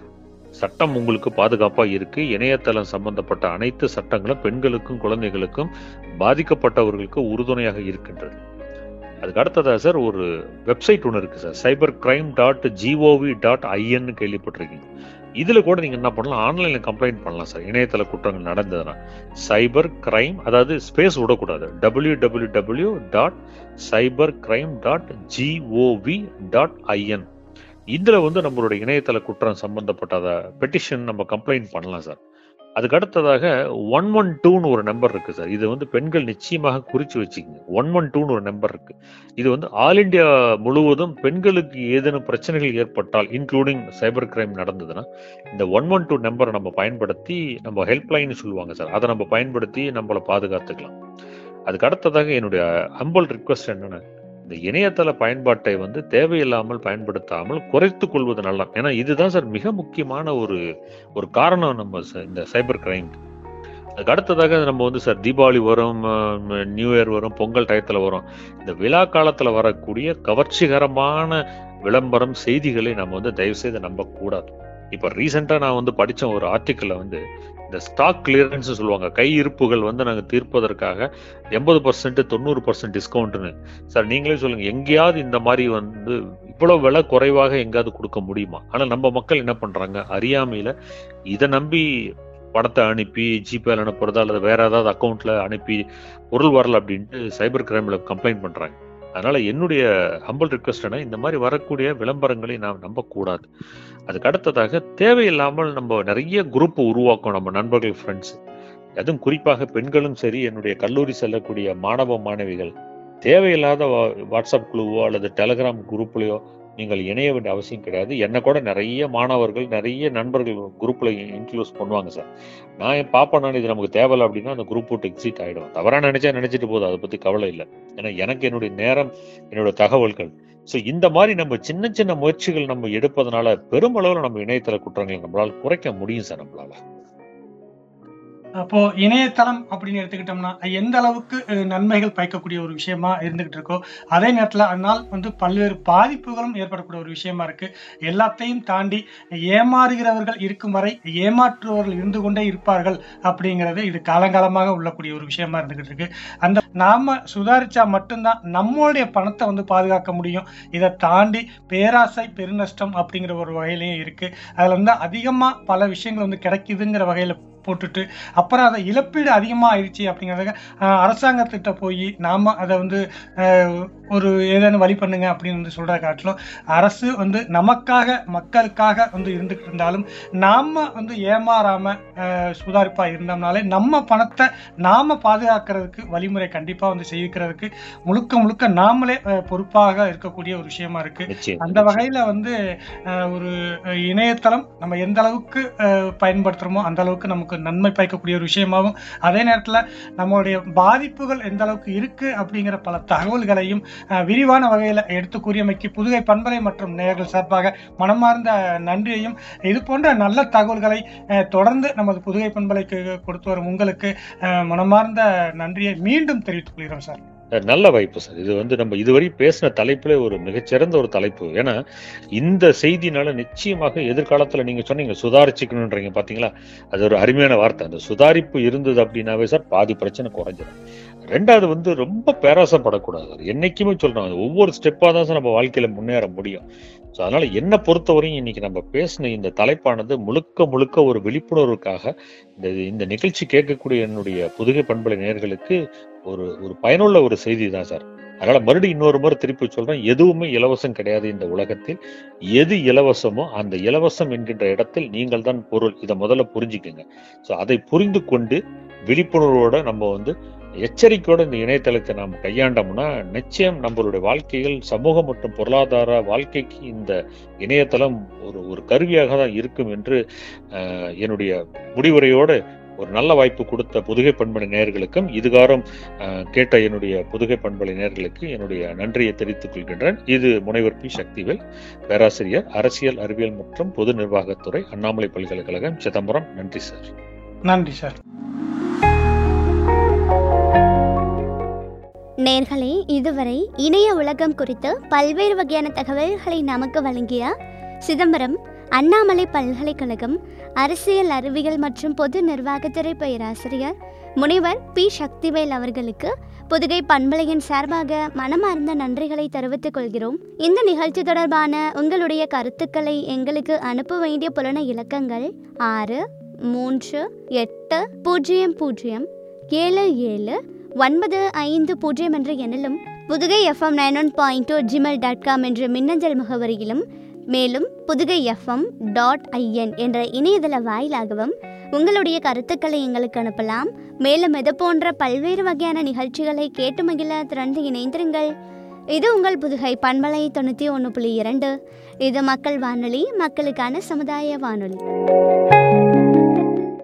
சட்டம் உங்களுக்கு பாதுகாப்பா இருக்கு இணையதளம் சம்பந்தப்பட்ட அனைத்து சட்டங்களும் பெண்களுக்கும் குழந்தைகளுக்கும் பாதிக்கப்பட்டவர்களுக்கு உறுதுணையாக இருக்கின்றது அதுக்கு அடுத்ததாக சார் ஒரு வெப்சைட் ஒன்று இருக்கு sir cyber crime dot G O V dot ஐஎன்னு கேள்விப்பட்டிருக்கீங்க இதுல கூட நீங்க என்ன பண்ணலாம் ஆன்லைன்ல கம்ப்ளைண்ட் பண்ணலாம் சார் இணையதள குற்றங்கள் நடந்ததுன்னா சைபர் கிரைம் அதாவது ஸ்பேஸ் விடக்கூடாது W W W dot cyber crime dot G O V dot I N இதுல வந்து நம்மளோட இணையதள குற்றம் சம்பந்தப்பட்ட பெட்டிஷன் நம்ம கம்ப்ளைண்ட் பண்ணலாம் சார் அதுக்கு அடுத்ததாக ஒன் ஒன் டூன்னு ஒரு நம்பர் இருக்கு சார் இது வந்து பெண்கள் நிச்சயமாக குறிச்சு வச்சுக்கோங்க ஒன் ஒன் டூன்னு ஒரு நம்பர் இருக்கு இது வந்து ஆல் இண்டியா முழுவதும் பெண்களுக்கு ஏதேனும் பிரச்சனைகள் ஏற்பட்டால் இன்க்ளூடிங் சைபர் கிரைம் நடந்ததுன்னா இந்த ஒன் ஒன் டூ நம்பரை நம்ம பயன்படுத்தி நம்ம ஹெல்ப்லைன் சொல்லுவாங்க சார் அதை நம்ம பயன்படுத்தி நம்மளை பாதுகாத்துக்கலாம் அதுக்கு அடுத்ததாக என்னுடைய அம்பல் ரிக்வஸ்ட் என்னன்னா இந்த இணையதள பயன்பாட்டை வந்து தேவையில்லாமல் பயன்படுத்தாமல் குறைத்து கொள்வது நல்ல ஏன்னா இதுதான் சார் மிக முக்கியமான ஒரு ஒரு காரணம் நம்ம இந்த சைபர் கிரைம் அதுக்கு அடுத்ததாக நம்ம வந்து சார் தீபாவளி வரும் நியூ இயர் வரும் பொங்கல் டயத்துல வரும் இந்த விழா காலத்துல வரக்கூடிய கவர்ச்சிகரமான விளம்பரம் செய்திகளை நம்ம வந்து தயவு செய்து நம்பக்கூடாது இப்ப ரீசெண்டா நான் வந்து படிச்ச ஒரு ஆர்டிக்கிள் வந்து இந்த ஸ்டாக் கிளியரன்ஸ் சொல்லுவாங்க கை இருப்புகள் வந்து நாங்கள் தீர்ப்பதற்காக எண்பது பர்சன்ட் தொண்ணூறு பர்சன்ட் டிஸ்கவுண்ட்னு சார் நீங்களே சொல்லுங்க எங்கேயாவது இந்த மாதிரி வந்து இவ்வளவு விலை குறைவாக எங்கேயாவது கொடுக்க முடியுமா ஆனா நம்ம மக்கள் என்ன பண்றாங்க அறியாமையில இதை நம்பி பணத்தை அனுப்பி ஜிபேல அனுப்புறதா அல்லது வேற ஏதாவது அக்கௌண்ட்ல அனுப்பி பொருள் வரல அப்படின்ட்டு சைபர் கிரைம்ல கம்ப்ளைண்ட் பண்றாங்க அதனால என்னுடைய ஹம்பிள் ரிக்வஸ்ட் என்ன இந்த மாதிரி வரக்கூடிய விளம்பரங்களை நாம் நம்பக்கூடாது அதுக்கு அடுத்ததாக தேவையில்லாமல் நம்ம நிறைய குரூப் உருவாக்கும் நம்ம நண்பர்கள் ஃப்ரெண்ட்ஸ் அதுவும் குறிப்பாக பெண்களும் சரி என்னுடைய கல்லூரி செல்லக்கூடிய மாணவ மாணவிகள் தேவையில்லாத வா- வாட்ஸ்அப் குழுவோ அல்லது டெலகிராம் குரூப்லயோ நீங்கள் இணைய வேண்டிய அவசியம் கிடையாது என்ன கூட நிறைய மாணவர்கள் நிறைய நண்பர்கள் குரூப்ல இன்க்ளூஸ் பண்ணுவாங்க சார் நான் என் பாப்பா நான் இது நமக்கு தேவையில்ல அப்படின்னா அந்த குரூப் விட்டு எக்ஸிட் ஆயிடும் தவறா நினைச்சா நினைச்சிட்டு போதும் அதை பத்தி கவலை இல்லை ஏன்னா எனக்கு என்னுடைய நேரம் என்னோட தகவல்கள் ஸோ இந்த மாதிரி நம்ம சின்ன சின்ன முயற்சிகள் நம்ம எடுப்பதனால பெருமளவில் நம்ம இணையதள குற்றங்களை நம்மளால குறைக்க முடியும் சார் நம்மளால அப்போ இணையதளம் அப்படின்னு எடுத்துக்கிட்டோம்னா எந்த அளவுக்கு அஹ், நன்மைகள் பயக்கக்கூடிய ஒரு விஷயமா இருந்துகிட்டு இருக்கோ அதே நேரத்தில் அதனால் வந்து பல்வேறு பாதிப்புகளும் ஏற்படக்கூடிய ஒரு விஷயமா இருக்கு எல்லாத்தையும் தாண்டி ஏமாறுகிறவர்கள் இருக்கும் வரை ஏமாற்றுபவர்கள் இருந்து கொண்டே இருப்பார்கள் அப்படிங்கிறது இது காலங்காலமாக உள்ளக்கூடிய ஒரு விஷயமா இருந்துகிட்டு இருக்கு அந்த நாம சுதாரிச்சா மட்டும்தான் நம்மளுடைய பணத்தை வந்து பாதுகாக்க முடியும் இதை தாண்டி பேராசை பெருநஷ்டம் அப்படிங்கிற ஒரு வகையிலையும் இருக்கு அதுல வந்து அதிகமா பல விஷயங்கள் வந்து கிடைக்குதுங்கிற வகையில போட்டுட்டு அப்புறம் அதை இழப்பீடு அதிகமாக ஆயிடுச்சு அப்படிங்கிறத அஹ், அரசாங்கத்திட்ட போய் நாம அதை வந்து அஹ், ஒரு ஏதேனும் வழி பண்ணுங்க அப்படின்னு வந்து சொல்ற காட்டிலும் அரசு வந்து நமக்காக மக்களுக்காக வந்து இருந்துகிட்டு இருந்தாலும் நாம வந்து ஏமாறாம அஹ், சுதாரிப்பா இருந்தோம்னாலே நம்ம பணத்தை நாம பாதுகாக்கிறதுக்கு வழிமுறை கண்டிப்பா வந்து செய்விக்கிறதுக்கு முழுக்க முழுக்க நாமளே அஹ், பொறுப்பாக இருக்கக்கூடிய ஒரு விஷயமா இருக்கு நிச்சயம் அந்த வகையில வந்து அஹ், ஒரு அஹ், இணையதளம் நம்ம எந்த அளவுக்கு அஹ், பயன்படுத்துறோமோ அந்த அளவுக்கு நமக்கு நன்மை பயக்கக்கூடிய ஒரு விஷயமாகும் அதே நேரத்துல நம்மளுடைய பாதிப்புகள் எந்த அளவுக்கு இருக்கு அப்படிங்கிற பல தகவல்களையும் அஹ், விரிவான வகையில எடுத்து கூறியமைக்கு புதுகை பண்பலை மற்றும் நேயர்கள் சார்பாக மனமார்ந்த நன்றியையும் இது போன்ற நல்ல தகவல்களை அஹ், தொடர்ந்து நமது புதுகை பண்பலைக்கு கொடுத்து வரும் உங்களுக்கு அஹ், மனமார்ந்த நன்றியை மீண்டும் தெரிவித்துக் கொள்கிறோம் சார் சார், நல்ல வாய்ப்பு சார் இது வந்து நம்ம இதுவரை பேசின தலைப்புல ஒரு மிகச்சிறந்த ஒரு தலைப்பு ஏன்னா இந்த செய்தினால நிச்சயமாக எதிர்காலத்துல நீங்க சொன்னீங்க சுதாரிச்சுக்கணுன்றீங்க பாத்தீங்களா அது ஒரு அருமையான வார்த்தை அந்த சுதாரிப்பு இருந்தது அப்படின்னாவே சார் பாதி பிரச்சனை குறைஞ்சிடும் ரெண்டாவது வந்து ரொம்ப பேராசப்படக்கூடாது சார் என்னைக்குமே சொல்றோம் அது ஒவ்வொரு ஸ்டெப்பா தான் சார் நம்ம வாழ்க்கையில முன்னேற முடியும் ஸோ அதனால என்ன பொறுத்தவரையும் இன்னைக்கு நம்ம பேசின இந்த தலைப்பானது முழுக்க முழுக்க ஒரு விழிப்புணர்வுக்காக இந்த இந்த நிகழ்ச்சி கேட்கக்கூடிய என்னுடைய புதுகை பண்பலை நேயர்களுக்கு ஒரு ஒரு பயனுள்ள ஒரு செய்தி தான் சார் அதனால மறுபடியும் இன்னொரு முறை திருப்பி சொல்றேன் எதுவுமே இலவசம் கிடையாது இந்த உலகத்தில் எது இலவசமோ அந்த இலவசம் என்கின்ற இடத்தில் நீங்கள் தான் பொருள் இதை முதல்ல புரிஞ்சுக்கங்க ஸோ அதை புரிந்து கொண்டு விழிப்புணர்வோட நம்ம வந்து எச்சரிக்கையோட இந்த இணையதளத்தை நாம் கையாண்டோம்னா நிச்சயம் நம்மளுடைய வாழ்க்கையில் சமூக மற்றும் பொருளாதார வாழ்க்கைக்கு இந்த இணையதளம் ஒரு ஒரு கருவியாக தான் இருக்கும் என்று அஹ், என்னுடைய முடிவுரையோடு ஒரு நல்ல வாய்ப்பு கொடுத்த புதுகை பண்பலை நேயர்களுக்கும் இதுகாரம் அஹ், கேட்ட என்னுடைய புதுகை பண்பலை நேயர்களுக்கு என்னுடைய நன்றியை தெரிவித்துக் கொள்கின்றேன் இது முனைவர் பி சக்திவேல் பேராசிரியர் அரசியல் அறிவியல் மற்றும் பொது நிர்வாகத்துறை அண்ணாமலை பல்கலைக்கழகம் சிதம்பரம் நன்றி சார் நன்றி சார் நேர்களே இதுவரை இணைய உலகம் குறித்து பல்வேறு வகையான தகவல்களை நமக்கு வழங்கிய சிதம்பரம் அண்ணாமலை பல்கலைக்கழகம் அரசியல் அறிவியல் மற்றும் பொது நிர்வாகத்துறை பேராசிரியர் முனைவர் பி சக்திவேல் அவர்களுக்கு புதுகை பண்பலையின் சார்பாக மனமார்ந்த நன்றிகளை தெரிவித்துக் கொள்கிறோம் இந்த நிகழ்ச்சி தொடர்பான உங்களுடைய கருத்துக்களை எங்களுக்கு அனுப்ப வேண்டிய புலன இலக்கங்கள் ஆறு மூன்று எட்டு பூஜ்ஜியம் பூஜ்ஜியம் ஏழு ஏழு ஒன்பது ஐந்து பூஜ்ஜியம் என்ற எண்ணிலும் Pudugai FM nine one point two Gmail dot com என்ற மின்னஞ்சல் முகவரியிலும் மேலும் புதுகை எஃப்எம் டாட் ஐஎன் என்ற இணையதள வாயிலாகவும் உங்களுடைய கருத்துக்களை எங்களுக்கு அனுப்பலாம் மேலும் இது போன்ற பல்வேறு வகையான நிகழ்ச்சிகளை கேட்டு மகிழ திறந்து இணைந்திருங்கள் இது உங்கள் புதுகை பண்பலை தொண்ணூற்றி ஒன்று புள்ளி இரண்டு இது மக்கள் வானொலி மக்களுக்கான சமுதாய வானொலி